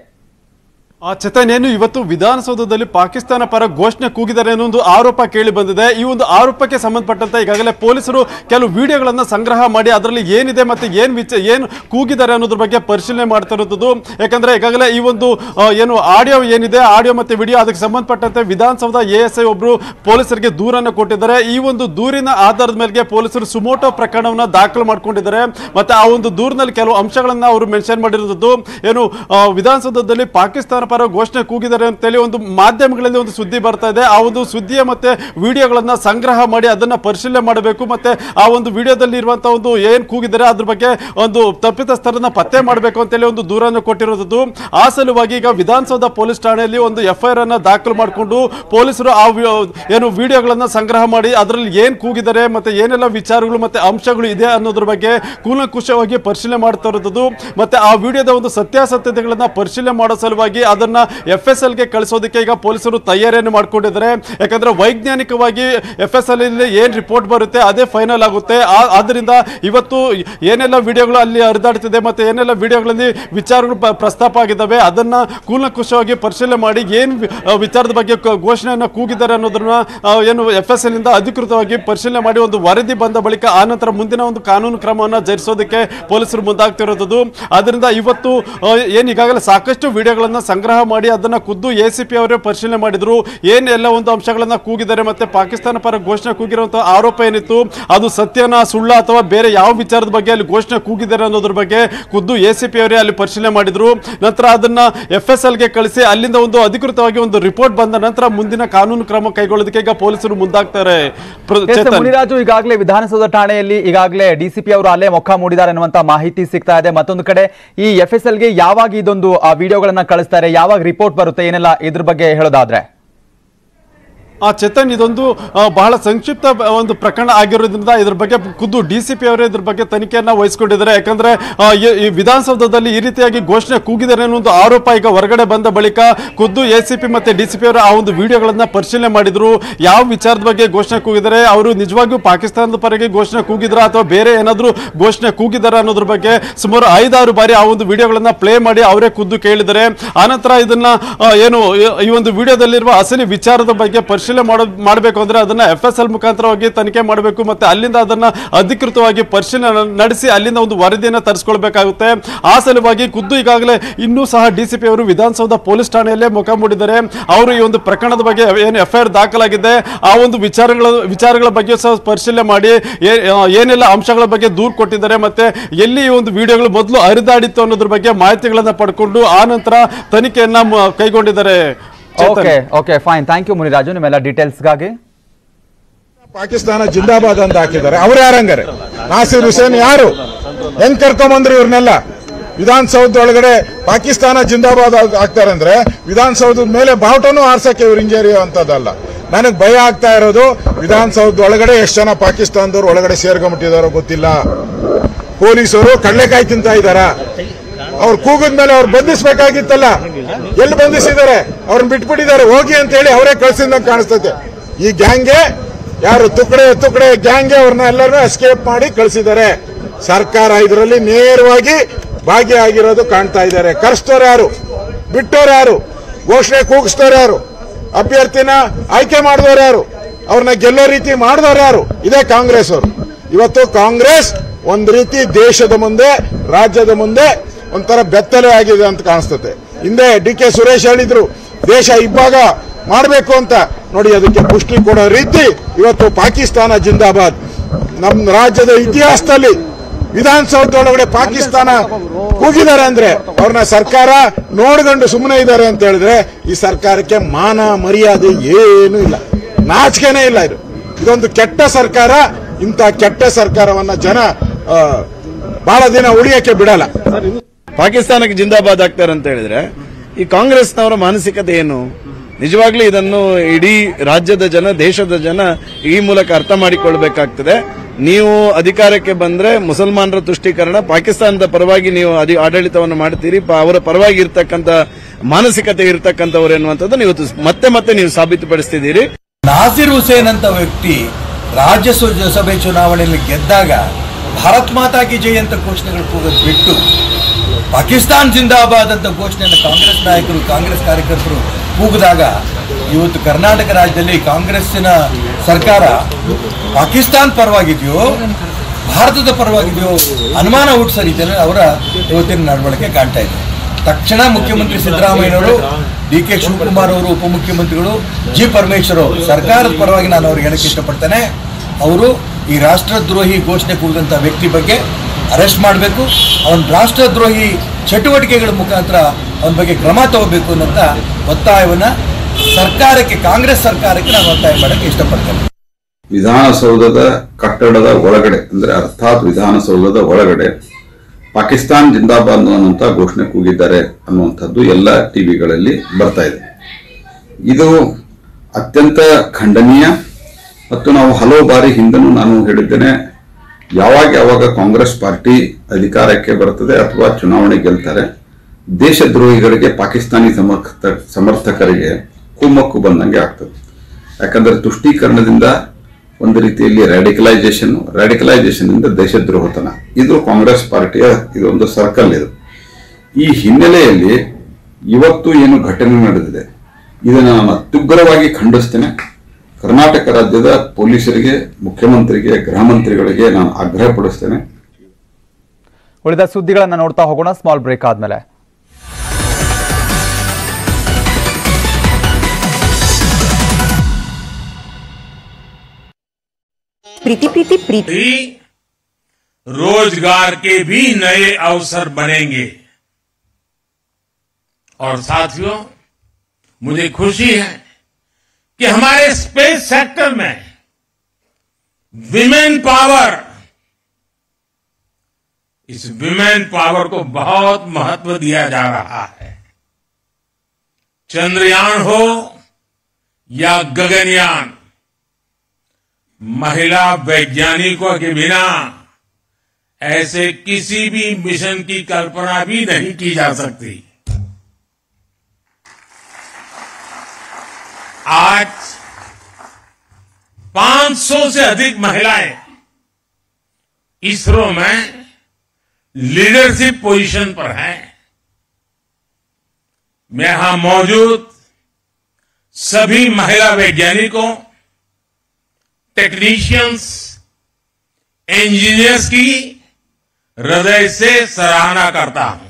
ಆ ಚೇತನ್ ಏನು ಇವತ್ತು ವಿಧಾನಸೌಧದಲ್ಲಿ ಪಾಕಿಸ್ತಾನ ಪರ ಘೋಷಣೆ ಕೂಗಿದ್ದಾರೆ ಅನ್ನೋ ಒಂದು ಆರೋಪ ಕೇಳಿ ಬಂದಿದೆ ಈ ಒಂದು ಆರೋಪಕ್ಕೆ ಸಂಬಂಧಪಟ್ಟಂತೆ ಈಗಾಗಲೇ ಪೊಲೀಸರು ಕೆಲವು ವಿಡಿಯೋಗಳನ್ನ ಸಂಗ್ರಹ ಮಾಡಿ ಅದರಲ್ಲಿ ಏನಿದೆ ಮತ್ತೆ ಏನ್ ವಿಚ ಏನು ಕೂಗಿದ್ದಾರೆ ಅನ್ನೋದ್ರ ಬಗ್ಗೆ ಪರಿಶೀಲನೆ ಮಾಡ್ತಾ ಇರೋದು ಯಾಕಂದ್ರೆ ಈಗಾಗಲೇ ಈ ಒಂದು ಆ, ಏನು ಆಡಿಯೋ ಏನಿದೆ ಆಡಿಯೋ ಮತ್ತೆ ವಿಡಿಯೋ ಅದಕ್ಕೆ ಸಂಬಂಧಪಟ್ಟಂತೆ ವಿಧಾನಸೌಧ ಎ ಎಸ್ ಐ ಒಬ್ರು ಪೊಲೀಸರಿಗೆ ದೂರನ್ನ ಕೊಟ್ಟಿದ್ದಾರೆ ಈ ಒಂದು ದೂರಿನ ಆಧಾರದ ಮೇರೆಗೆ ಪೊಲೀಸರು ಸುಮೋಟೋ ಪ್ರಕರಣವನ್ನ ದಾಖಲು ಮಾಡ್ಕೊಂಡಿದ್ದಾರೆ ಮತ್ತೆ ಆ ಒಂದು ದೂರಿನಲ್ಲಿ ಕೆಲವು ಅಂಶಗಳನ್ನ ಅವರು ಮೆನ್ಷನ್ ಮಾಡಿರೋದು ಏನು ಆ, ವಿಧಾನಸೌಧದಲ್ಲಿ ಪಾಕಿಸ್ತಾನ ಪರ ಘೋಷಣೆ ಕೂಗಿದ್ದಾರೆ ಅಂತೇಳಿ ಒಂದು ಮಾಧ್ಯಮಗಳಲ್ಲಿ ಒಂದು ಸುದ್ದಿ ಬರ್ತಾ ಇದೆ ಆ ಒಂದು ಸುದ್ದಿಯ ಮತ್ತೆ ವಿಡಿಯೋಗಳನ್ನ ಸಂಗ್ರಹ ಮಾಡಿ ಅದನ್ನ ಪರಿಶೀಲನೆ ಮಾಡಬೇಕು ಮತ್ತೆ ಆ ಒಂದು ವಿಡಿಯೋದಲ್ಲಿ ಇರುವಂತಹ ಒಂದು ಏನ್ ಕೂಗಿದ್ದಾರೆ ಅದ್ರ ಬಗ್ಗೆ ಒಂದು ತಪ್ಪಿತಸ್ಥರನ್ನ ಪತ್ತೆ ಮಾಡಬೇಕು ಅಂತೇಳಿ ಒಂದು ದೂರನ್ನು ಕೊಟ್ಟಿರೋದು ಆ ಸಲುವಾಗಿ ಈಗ ವಿಧಾನಸೌಧ ಪೊಲೀಸ್ ಠಾಣೆಯಲ್ಲಿ ಒಂದು ಎಫ್ ಐ ಆರ್ ಅನ್ನ ದಾಖಲು ಮಾಡಿಕೊಂಡು ಪೊಲೀಸರು ಆ ವಿ- ಏನು ವಿಡಿಯೋಗಳನ್ನ ಸಂಗ್ರಹ ಮಾಡಿ ಅದರಲ್ಲಿ ಏನ್ ಕೂಗಿದ್ದಾರೆ ಮತ್ತೆ ಏನೆಲ್ಲ ವಿಚಾರಗಳು ಮತ್ತೆ ಅಂಶಗಳು ಇದೆ ಅನ್ನೋದ್ರ ಬಗ್ಗೆ ಕೂಲಂಕುಷವಾಗಿ ಪರಿಶೀಲನೆ ಮಾಡ್ತಾ ಇರೋದು ಮತ್ತೆ ಆ ವಿಡಿಯೋದ ಒಂದು ಸತ್ಯಾಸತ್ಯತೆಗಳನ್ನ ಪರಿಶೀಲನೆ ಮಾಡೋ ಸಲುವಾಗಿ ಅದನ್ನ ಎಫ್ ಎಸ್ ಎಲ್ ಗೆ ಕಳಿಸೋದಕ್ಕೆ ಈಗ ಪೊಲೀಸರು ತಯಾರಿಯನ್ನು ಮಾಡ್ಕೊಂಡಿದ್ದಾರೆ ಯಾಕಂದ್ರೆ ವೈಜ್ಞಾನಿಕವಾಗಿ ಎಫ್ ಎಸ್ ಎಲ್ ಏನ್ ರಿಪೋರ್ಟ್ ಬರುತ್ತೆ ಅದೇ ಫೈನಲ್ ಆಗುತ್ತೆ ಆ- ಆದ್ರಿಂದ ಇವತ್ತು ಏನೆಲ್ಲ ವಿಡಿಯೋಗಳು ಅಲ್ಲಿ ಹರಿದಾಡ್ತಿದೆ ಮತ್ತೆ ಏನೆಲ್ಲ ವಿಡಿಯೋಗಳಲ್ಲಿ ವಿಚಾರಗಳು ಪ- ಪ್ರಸ್ತಾಪ ಆಗಿದ್ದಾವೆ ಅದನ್ನ ಕೂಲಂಕುಷವಾಗಿ ಪರಿಶೀಲನೆ ಮಾಡಿ ಏನ್ ವಿ- ಆ, ವಿಚಾರದ ಬಗ್ಗೆ ಕ- ಘೋಷಣೆಯನ್ನ ಕೂಗಿದ್ದಾರೆ ಅನ್ನೋದನ್ನ ಆ, ಏನು ಎಫ್ ಎಸ್ ಎಲ್ ಇಂದ ಅಧಿಕೃತವಾಗಿ ಪರಿಶೀಲನೆ ಮಾಡಿ ಒಂದು ವರದಿ ಬಂದ ಬಳಿಕ ಆ ನಂತರ ಮುಂದಿನ ಒಂದು ಕಾನೂನು ಕ್ರಮವನ್ನ ಜರುಗಿಸೋದಕ್ಕೆ ಪೊಲೀಸರು ಮುಂದಾಗ್ತಿರೋದು ಅದರಿಂದ ಇವತ್ತು ಆ, ಏನ್ ಈಗಾಗಲೇ ಸಾಕಷ್ಟು ವಿಡಿಯೋಗಳನ್ನ ಸಂಗ್ರಹ ಮಾಡಿ ಅದನ್ನ ಖುದ್ದು ಎ ಸಿ ಪಿ ಅವರೇ ಪರಿಶೀಲನೆ ಮಾಡಿದ್ರು ಏನ್ ಎಲ್ಲ ಒಂದು ಅಂಶಗಳನ್ನ ಕೂಗಿದ್ದಾರೆ ಮತ್ತೆ ಪಾಕಿಸ್ತಾನ ಪರ ಘೋಷಣೆ ಕೂಗಿರುವಂತಹ ಆರೋಪ ಏನಿತ್ತು ಅದು ಸತ್ಯನ ಸುಳ್ಳ ಅಥವಾ ಬೇರೆ ಯಾವ ವಿಚಾರದ ಬಗ್ಗೆ ಅಲ್ಲಿ ಘೋಷಣೆ ಕೂಗಿದ್ದಾರೆ ಅನ್ನೋದ್ರ ಬಗ್ಗೆ ಖುದ್ದು ಎ ಸಿ ಪಿ ಅವರೇ ಅಲ್ಲಿ ಪರಿಶೀಲನೆ ಮಾಡಿದ್ರು ನಂತರ ಅದನ್ನ ಎಫ್ ಎಸ್ ಎಲ್ ಗೆ ಕಳಿಸಿ ಅಲ್ಲಿಂದ ಒಂದು ಅಧಿಕೃತವಾಗಿ ಒಂದು ರಿಪೋರ್ಟ್ ಬಂದ ನಂತರ ಮುಂದಿನ ಕಾನೂನು ಕ್ರಮ ಕೈಗೊಳ್ಳೋದಕ್ಕೆ ಈಗ ಪೊಲೀಸರು ಮುಂದಾಗ್ತಾರೆ ಪ್ರ- ಎಸ್, ಚೇತನ್. ಮುನಿರಾಜು ಈಗಾಗಲೇ ವಿಧಾನಸೌಧ ಠಾಣೆಯಲ್ಲಿ ಈಗಾಗಲೇ ಡಿಸಿಪಿ ಅವರು ಅಲ್ಲೇ ಮೊಕ್ಕ ಮೂಡಿದ್ದಾರೆ ಅನ್ನುವಂತ ಮಾಹಿತಿ ಸಿಗ್ತಾ ಇದೆ ಮತ್ತೊಂದು ಕಡೆ ಈ ಎಫ್ ಎಸ್ ಎಲ್ಗೆ ಯಾವಾಗ ಇದೊಂದು ಆ ವಿಡಿಯೋಗಳನ್ನ ಕಳಿಸ್ತಾರೆ ಯಾವಾಗ ರಿಪೋರ್ಟ್ ಬರುತ್ತೆ ಏನೆಲ್ಲ ಇದ್ರ ಬಗ್ಗೆ ಹೇಳೋದಾದ್ರೆ ಆ ಚೇತನ್ ಇದೊಂದು ಆ, ಬಹಳ ಸಂಕ್ಷಿಪ್ತ ಬ- ಒಂದು ಪ್ರಕರಣ ಆಗಿರೋದ್ರಿಂದ ಇದ್ರ ಬಗ್ಗೆ ಖುದ್ದು ಡಿ ಸಿ ಪಿ ಅವರೇ ಇದ್ರ ಬಗ್ಗೆ ತನಿಖೆಯನ್ನ ವಹಿಸಿಕೊಂಡಿದ್ದಾರೆ ಯಾಕಂದ್ರೆ ಆ, ಈ- ಈ ವಿಧಾನಸೌಧದಲ್ಲಿ ಈ ರೀತಿಯಾಗಿ ಘೋಷಣೆ ಕೂಗಿದ್ದಾರೆ ಅನ್ನೋ ಒಂದು ಆರೋಪ ಈಗ ಹೊರಗಡೆ ಬಂದ ಬಳಿಕ ಖುದ್ದು ಎ ಸಿ ಪಿ ಮತ್ತೆ ಡಿ ಸಿ ಪಿ ಅವರು ಆ ಒಂದು ವಿಡಿಯೋಗಳನ್ನ ಪರಿಶೀಲನೆ ಮಾಡಿದ್ರು ಯಾವ ವಿಚಾರದ ಬಗ್ಗೆ ಘೋಷಣೆ ಕೂಗಿದ್ದಾರೆ ಅವರು ನಿಜವಾಗಿಯೂ ಪಾಕಿಸ್ತಾನದ ಪರಗೆ ಘೋಷಣೆ ಕೂಗಿದ್ರ ಅಥವಾ ಬೇರೆ ಏನಾದರೂ ಘೋಷಣೆ ಕೂಗಿದ್ದಾರೆ ಅನ್ನೋದ್ರ ಬಗ್ಗೆ ಸುಮಾರು ಐದಾರು ಬಾರಿ ಆ ಒಂದು ವಿಡಿಯೋಗಳನ್ನ ಪ್ಲೇ ಮಾಡಿ ಅವರೇ ಖುದ್ದು ಕೇಳಿದ್ದಾರೆ ಆನಂತರ ಇದನ್ನ ಆ, ಏನು ಈ- ಈ ಒಂದು ವಿಡಿಯೋದಲ್ಲಿರುವ ಅಸಲಿ ವಿಚಾರದ ಬಗ್ಗೆ ಪರಿಶೀಲನೆ ಮಾಡೋ ಮಾಡಬೇಕು ಅಂದ್ರೆ ಅದನ್ನ ಎಫ್ ಎಸ್ ಎಲ್ ಮುಖಾಂತರವಾಗಿ ತನಿಖೆ ಮಾಡಬೇಕು ಮತ್ತೆ ಅಲ್ಲಿಂದ ಅದನ್ನ ಅಧಿಕೃತವಾಗಿ ಪರಿಶೀಲನೆ ನಡೆಸಿ ಅಲ್ಲಿಂದ ಒಂದು ವರದಿಯನ್ನ ತರಿಸ್ಕೊಳ್ಬೇಕಾಗುತ್ತೆ ಆ ಸಲುವಾಗಿ ಖುದ್ದು ಈಗಾಗಲೇ ಇನ್ನೂ ಸಹ ಡಿ ಸಿ ಪಿ ಅವರು ವಿಧಾನಸೌಧ ಪೊಲೀಸ್ ಠಾಣೆಯಲ್ಲೇ ಮುಖ ಮೂಡಿದ್ದಾರೆ ಅವರು ಈ ಒಂದು ಪ್ರಕರಣದ ಬಗ್ಗೆ ಏನು ಎಫ್ ಐ ಆರ್ ದಾಖಲಾಗಿದೆ ಆ ಒಂದು ವಿಚಾರಗಳ ವಿಚಾರಗಳ ಬಗ್ಗೆ ಸಹ ಪರಿಶೀಲನೆ ಮಾಡಿ ಏ- ಆ, ಏನೆಲ್ಲ ಅಂಶಗಳ ಬಗ್ಗೆ ದೂರು ಕೊಟ್ಟಿದ್ದಾರೆ ಮತ್ತೆ ಎಲ್ಲಿ ಈ ಒಂದು ವಿಡಿಯೋಗಳು ಮೊದಲು ಹರಿದಾಡಿತ್ತು ಅನ್ನೋದ್ರ ಬಗ್ಗೆ ಮಾಹಿತಿಗಳನ್ನ ಪಡ್ಕೊಂಡು ಆ ನಂತರ ತನಿಖೆಯನ್ನ ಮ- ಕೈಗೊಂಡಿದ್ದಾರೆ Chetan. Okay okay fine thank you Muniraju ನಿಮ್ಮೆಲ್ಲ ಡೀಟೇಲ್ಸ್ಗಾಗಿ ಪಾಕಿಸ್ತಾನ ಜಿಂದಾಬಾದ್ ಅಂತ ಹಾಕಿದ್ದಾರೆ ಅವ್ರು ಯಾರಂಗಾರೆ ನಾಸಿರ್ ಹುಸೇನ್ ಯಾರು ಹೆಂಗ್ ಕರ್ಕೊಂಬಂದ್ರು ಇವ್ರನ್ನೆಲ್ಲ ವಿಧಾನಸೌಧ ಒಳಗಡೆ ಪಾಕಿಸ್ತಾನ ಜಿಂದಾಬಾದ್ ಆಗ್- ಆಗ್ತಾರೆ ಅಂದ್ರೆ ವಿಧಾನಸೌಧದ ಮೇಲೆ ಬಾವುಟನೂ ಆರ್ಸಕ್ಕೆ ಇವ್ರು ಹಿಂಗೇರಿಯೋ ಅಂತದಲ್ಲ ನನಗೆ ಭಯ ಆಗ್ತಾ ಇರೋದು ವಿಧಾನಸೌಧ ಒಳಗಡೆ ಎಷ್ಟು ಜನ ಪಾಕಿಸ್ತಾನದವ್ರು ಒಳಗಡೆ ಸೇರ್ಕೊಂಬಿಟ್ಟಿದಾರೋ ಗೊತ್ತಿಲ್ಲ ಪೊಲೀಸರು ಕಡಲೆಕಾಯಿ ತಿಂತಾ ಇದಾರ ಅವ್ರು ಕೂಗಿದ ಮೇಲೆ ಅವ್ರು ಬಂಧಿಸ್ಬೇಕಾಗಿತ್ತಲ್ಲ ಎಲ್ಲಿ ಬಂಧಿಸಿದ್ದಾರೆ ಅವ್ರನ್ನ ಬಿಟ್ಬಿಟ್ಟಿದ್ದಾರೆ ಹೋಗಿ ಅಂತ ಹೇಳಿ ಅವರೇ ಕಳ್ಸಿದಂಗೆ ಕಾಣಿಸ್ತೈತೆ ಈ ಗ್ಯಾಂಗ್ಗೆ ಯಾರು ತುಕಡೆ ತುಕಡೆ ಗ್ಯಾಂಗ್ಗೆ ಅವ್ರನ್ನ ಎಲ್ಲರೂ ಎಸ್ಕೇಪ್ ಮಾಡಿ ಕಳಿಸಿದ್ದಾರೆ ಸರ್ಕಾರ ಇದರಲ್ಲಿ ನೇರವಾಗಿ ಭಾಗಿಯಾಗಿರೋದು ಕಾಣ್ತಾ ಇದ್ದಾರೆ ಕರೆಸ್ತವ್ರು ಯಾರು ಬಿಟ್ಟವ್ರು ಯಾರು ಘೋಷಣೆ ಕೂಗಿಸ್ತವ್ರು ಯಾರು ಅಭ್ಯರ್ಥಿನ ಆಯ್ಕೆ ಮಾಡಿದವ್ರು ಯಾರು ಅವ್ರನ್ನ ಗೆಲ್ಲೋ ರೀತಿ ಮಾಡಿದವ್ರು ಯಾರು ಇದೇ ಕಾಂಗ್ರೆಸ್ ಅವರು ಇವತ್ತು ಕಾಂಗ್ರೆಸ್ ಒಂದ್ ರೀತಿ ದೇಶದ ಮುಂದೆ ರಾಜ್ಯದ ಮುಂದೆ ಒಂಥರ ಬೆತ್ತಲೆ ಆಗಿದೆ ಅಂತ ಕಾಣಿಸ್ತತೆ ಹಿಂದೆ ಡಿ ಕೆ ಸುರೇಶ್ ಹೇಳಿದ್ರು ದೇಶ ಇಬ್ಬಾಗ ಮಾಡಬೇಕು ಅಂತ ನೋಡಿ ಅದಕ್ಕೆ ಪುಷ್ಟಿ ಕೊಡೋ ರೀತಿ ಇವತ್ತು ಪಾಕಿಸ್ತಾನ ಜಿಂದಾಬಾದ್ ನಮ್ಮ ರಾಜ್ಯದ ಇತಿಹಾಸದಲ್ಲಿ ವಿಧಾನಸೌಧ ಒಳಗಡೆ ಪಾಕಿಸ್ತಾನ ಕೂಗಿದ್ದಾರೆ ಅಂದ್ರೆ ಅವ್ರನ್ನ ಸರ್ಕಾರ ನೋಡ್ಕೊಂಡು ಸುಮ್ಮನೆ ಇದ್ದಾರೆ ಅಂತ ಹೇಳಿದ್ರೆ ಈ ಸರ್ಕಾರಕ್ಕೆ ಮಾನ ಮರ್ಯಾದೆ ಏನೂ ಇಲ್ಲ ನಾಚಿಕೆನೇ ಇಲ್ಲ ಇದು ಇದೊಂದು ಕೆಟ್ಟ ಸರ್ಕಾರ ಇಂಥ ಕೆಟ್ಟ ಸರ್ಕಾರವನ್ನ ಜನ ಆ, ಬಹಳ ದಿನ ಉಳಿಯಕ್ಕೆ ಬಿಡಲ್ಲ ಪಾಕಿಸ್ತಾನಕ್ಕೆ ಜಿಂದಾಬಾದ್ ಆಗ್ತಾರೆ ಅಂತ ಹೇಳಿದ್ರೆ ಈ ಕಾಂಗ್ರೆಸ್ನವರ ಮಾನಸಿಕತೆ ಏನು ನಿಜವಾಗ್ಲೂ ಇದನ್ನು ಇಡೀ ರಾಜ್ಯದ ಜನ ದೇಶದ ಜನ ಈ ಮೂಲಕ ಅರ್ಥ ಮಾಡಿಕೊಳ್ಬೇಕಾಗ್ತದೆ ನೀವು ಅಧಿಕಾರಕ್ಕೆ ಬಂದ್ರೆ ಮುಸಲ್ಮಾನರ ತುಷ್ಟೀಕರಣ ಪಾಕಿಸ್ತಾನದ ಪರವಾಗಿ ನೀವು ಅಧಿ ಆಡಳಿತವನ್ನು ಮಾಡ್ತೀರಿ ಪ- ಅವರ ಪರವಾಗಿ ಇರ್ತಕ್ಕಂಥ ಮಾನಸಿಕತೆ ಇರ್ತಕ್ಕಂಥವ್ರು ಎನ್ನುವಂಥದ್ದು ನೀವು ತು- ಮತ್ತೆ ಮತ್ತೆ ನೀವು ಸಾಬೀತುಪಡಿಸ್ತಿದ್ದೀರಿ ನಾಸಿರ್ ಹುಸೇನ್ ಅಂತ ವ್ಯಕ್ತಿ ರಾಜ್ಯಸಭೆ ಚುನಾವಣೆಯಲ್ಲಿ ಗೆದ್ದಾಗ ಭಾರತ್ ಮಾತಾ ಕಿ ಜೈ ಅಂತ ಘೋಷಣೆಗಳು ಕೂಗೋದು ಬಿಟ್ಟು ಪಾಕಿಸ್ತಾನ್ ಜಿಂದಾಬಾದ್ ಅಂತ ಘೋಷಣೆಯನ್ನು ಕಾಂಗ್ರೆಸ್ ನಾಯಕರು ಕಾಂಗ್ರೆಸ್ ಕಾರ್ಯಕರ್ತರು ಕೂಗಿದಾಗ ಇವತ್ತು ಕರ್ನಾಟಕ ರಾಜ್ಯದಲ್ಲಿ ಕಾಂಗ್ರೆಸ್ಸಿನ ಸರ್ಕಾರ ಪಾಕಿಸ್ತಾನ್ ಪರವಾಗಿದೆಯೋ ಭಾರತದ ಪರವಾಗಿದೆಯೋ ಅನುಮಾನ ಹುಟ್ಟಿಸೋ ರೀತಿಯಲ್ಲಿ ಅವರ ಇವತ್ತಿನ ನಡವಳಿಕೆ ಕಾಣ್ತಾ ಇದೆ ತಕ್ಷಣ ಮುಖ್ಯಮಂತ್ರಿ ಸಿದ್ದರಾಮಯ್ಯನವರು ಡಿ ಕೆ ಶಿವಕುಮಾರ್ ಅವರು ಉಪಮುಖ್ಯಮಂತ್ರಿಗಳು ಜಿ ಪರಮೇಶ್ವರ್ ಅವರು ಸರ್ಕಾರದ ಪರವಾಗಿ ನಾನು ಅವ್ರಿಗೆ ಹೇಳಕ್ಕೆ ಇಷ್ಟಪಡ್ತೇನೆ ಅವರು ಈ ರಾಷ್ಟ್ರದ್ರೋಹಿ ಘೋಷಣೆ ಕೂಡಿದಂಥ ವ್ಯಕ್ತಿ ಬಗ್ಗೆ ಅರೆಸ್ಟ್ ಮಾಡಬೇಕು ಅವನ ರಾಷ್ಟ್ರದ್ರೋಹಿ ಚಟುವಟಿಕೆಗಳ ಮುಖಾಂತರ ಅವನ ಬಗ್ಗೆ ಕ್ರಮ ತಗೋಬೇಕು ಅನ್ನೋಂಥ ಒತ್ತಾಯವನ್ನು ಸರ್ಕಾರಕ್ಕೆ ಕಾಂಗ್ರೆಸ್ ಸರ್ಕಾರಕ್ಕೆ ನಾನು ಒತ್ತಾಯ ಮಾಡೋಕ್ಕೆ ಇಷ್ಟಪಡ್ತೇನೆ ವಿಧಾನಸೌಧದ ಕಟ್ಟಡದ ಒಳಗಡೆ ಅಂದ್ರೆ ಅರ್ಥಾತ್ ವಿಧಾನಸೌಧದ ಒಳಗಡೆ ಪಾಕಿಸ್ತಾನ್ ಜಿಂದಾಬಾದ್ ಅನ್ನುವಂತ ಘೋಷಣೆ ಕೂಗಿದ್ದಾರೆ ಅನ್ನುವಂಥದ್ದು ಎಲ್ಲ ಟಿವಿಗಳಲ್ಲಿ ಬರ್ತಾ ಇದೆ ಇದು ಅತ್ಯಂತ ಖಂಡನೀಯ ಮತ್ತು ನಾವು ಹಲವು ಬಾರಿ ಹಿಂದನೂ ನಾನು ಹೇಳಿದ್ದೇನೆ ಯಾವಾಗ ಯಾವಾಗ ಕಾಂಗ್ರೆಸ್ ಪಾರ್ಟಿ ಅಧಿಕಾರಕ್ಕೆ ಬರ್ತದೆ ಅಥವಾ ಚುನಾವಣೆ ಗೆಲ್ತಾರೆ ದೇಶದ್ರೋಹಿಗಳಿಗೆ ಪಾಕಿಸ್ತಾನಿ ಸಮರ್ಥ ಸಮರ್ಥಕರಿಗೆ ಕುಮ್ಮಕ್ಕು ಬಂದಂಗೆ ಆಗ್ತದೆ ಯಾಕಂದ್ರೆ ತುಷ್ಟೀಕರಣದಿಂದ ಒಂದು ರೀತಿಯಲ್ಲಿ ರ್ಯಾಡಿಕಲೈಸೇಷನ್ ರ್ಯಾಡಿಕಲೈಸೇಷನ್ ಇಂದ ದೇಶದ್ರೋಹತನ ಇದು ಕಾಂಗ್ರೆಸ್ ಪಾರ್ಟಿಯ ಇದೊಂದು ಸರ್ಕಲ್ ಇದು ಈ ಹಿನ್ನೆಲೆಯಲ್ಲಿ ಇವತ್ತು ಏನು ಘಟನೆ ನಡೆದಿದೆ ಇದನ್ನು ನಾನು ಅತ್ಯುಗ್ರವಾಗಿ ಖಂಡಿಸ್ತೇನೆ ಕರ್ನಾಟಕ ರಾಜ್ಯದ ಪೊಲೀಸರಿಗೆ ಮುಖ್ಯಮಂತ್ರಿಗೆ ಗೃಹ ಮಂತ್ರಿಗಳಿಗೆ ನಾನು ಆಗ್ರಹ ಪಡಿಸ್ತೇನೆ ಉಳಿದ ಸುದ್ದಿಗಳನ್ನ ನೋಡ್ತಾ ಹೋಗೋಣ ಸ್ಮಾಲ್ ಬ್ರೇಕ್ ಆದ್ಮೇಲೆ प्रीति प्रीति प्रीति रोजगार के भी नए अवसर बनेंगे और साथियों मुझे खुशी है कि हमारे स्पेस सेक्टर में विमेन पावर इस विमेन पावर को बहुत महत्व दिया जा रहा है चंद्रयान हो या गगनयान महिला वैज्ञानिकों के बिना ऐसे किसी भी मिशन की कल्पना भी नहीं की जा सकती आज 500 से अधिक महिलाएं इसरो में लीडरशिप पोजीशन पर हैं मैं यहां मौजूद सभी महिला वैज्ञानिकों टेक्नीशियंस इंजीनियर्स की हृदय से सराहना करता हूं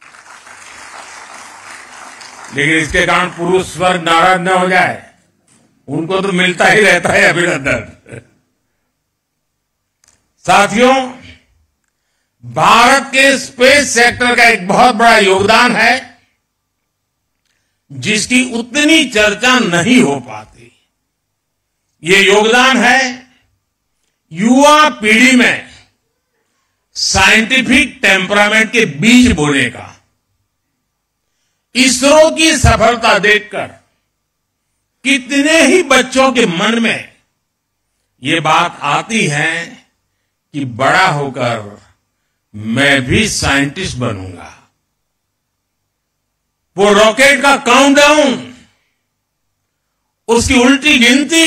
लेकिन इसके कारण पुरुष वर्ग नाराज न हो जाए उनको तो मिलता ही रहता है अभिनंदन साथियों भारत के स्पेस सेक्टर का एक बहुत बड़ा योगदान है जिसकी उतनी चर्चा नहीं हो पाती ये योगदान है युवा पीढ़ी में साइंटिफिक टेम्परामेंट के बीज बोने का इसरो की सफलता देखकर कितने ही बच्चों के मन में ये बात आती है कि बड़ा होकर मैं भी साइंटिस्ट बनूंगा वो रॉकेट का काउंटडाउन उसकी उल्टी गिनती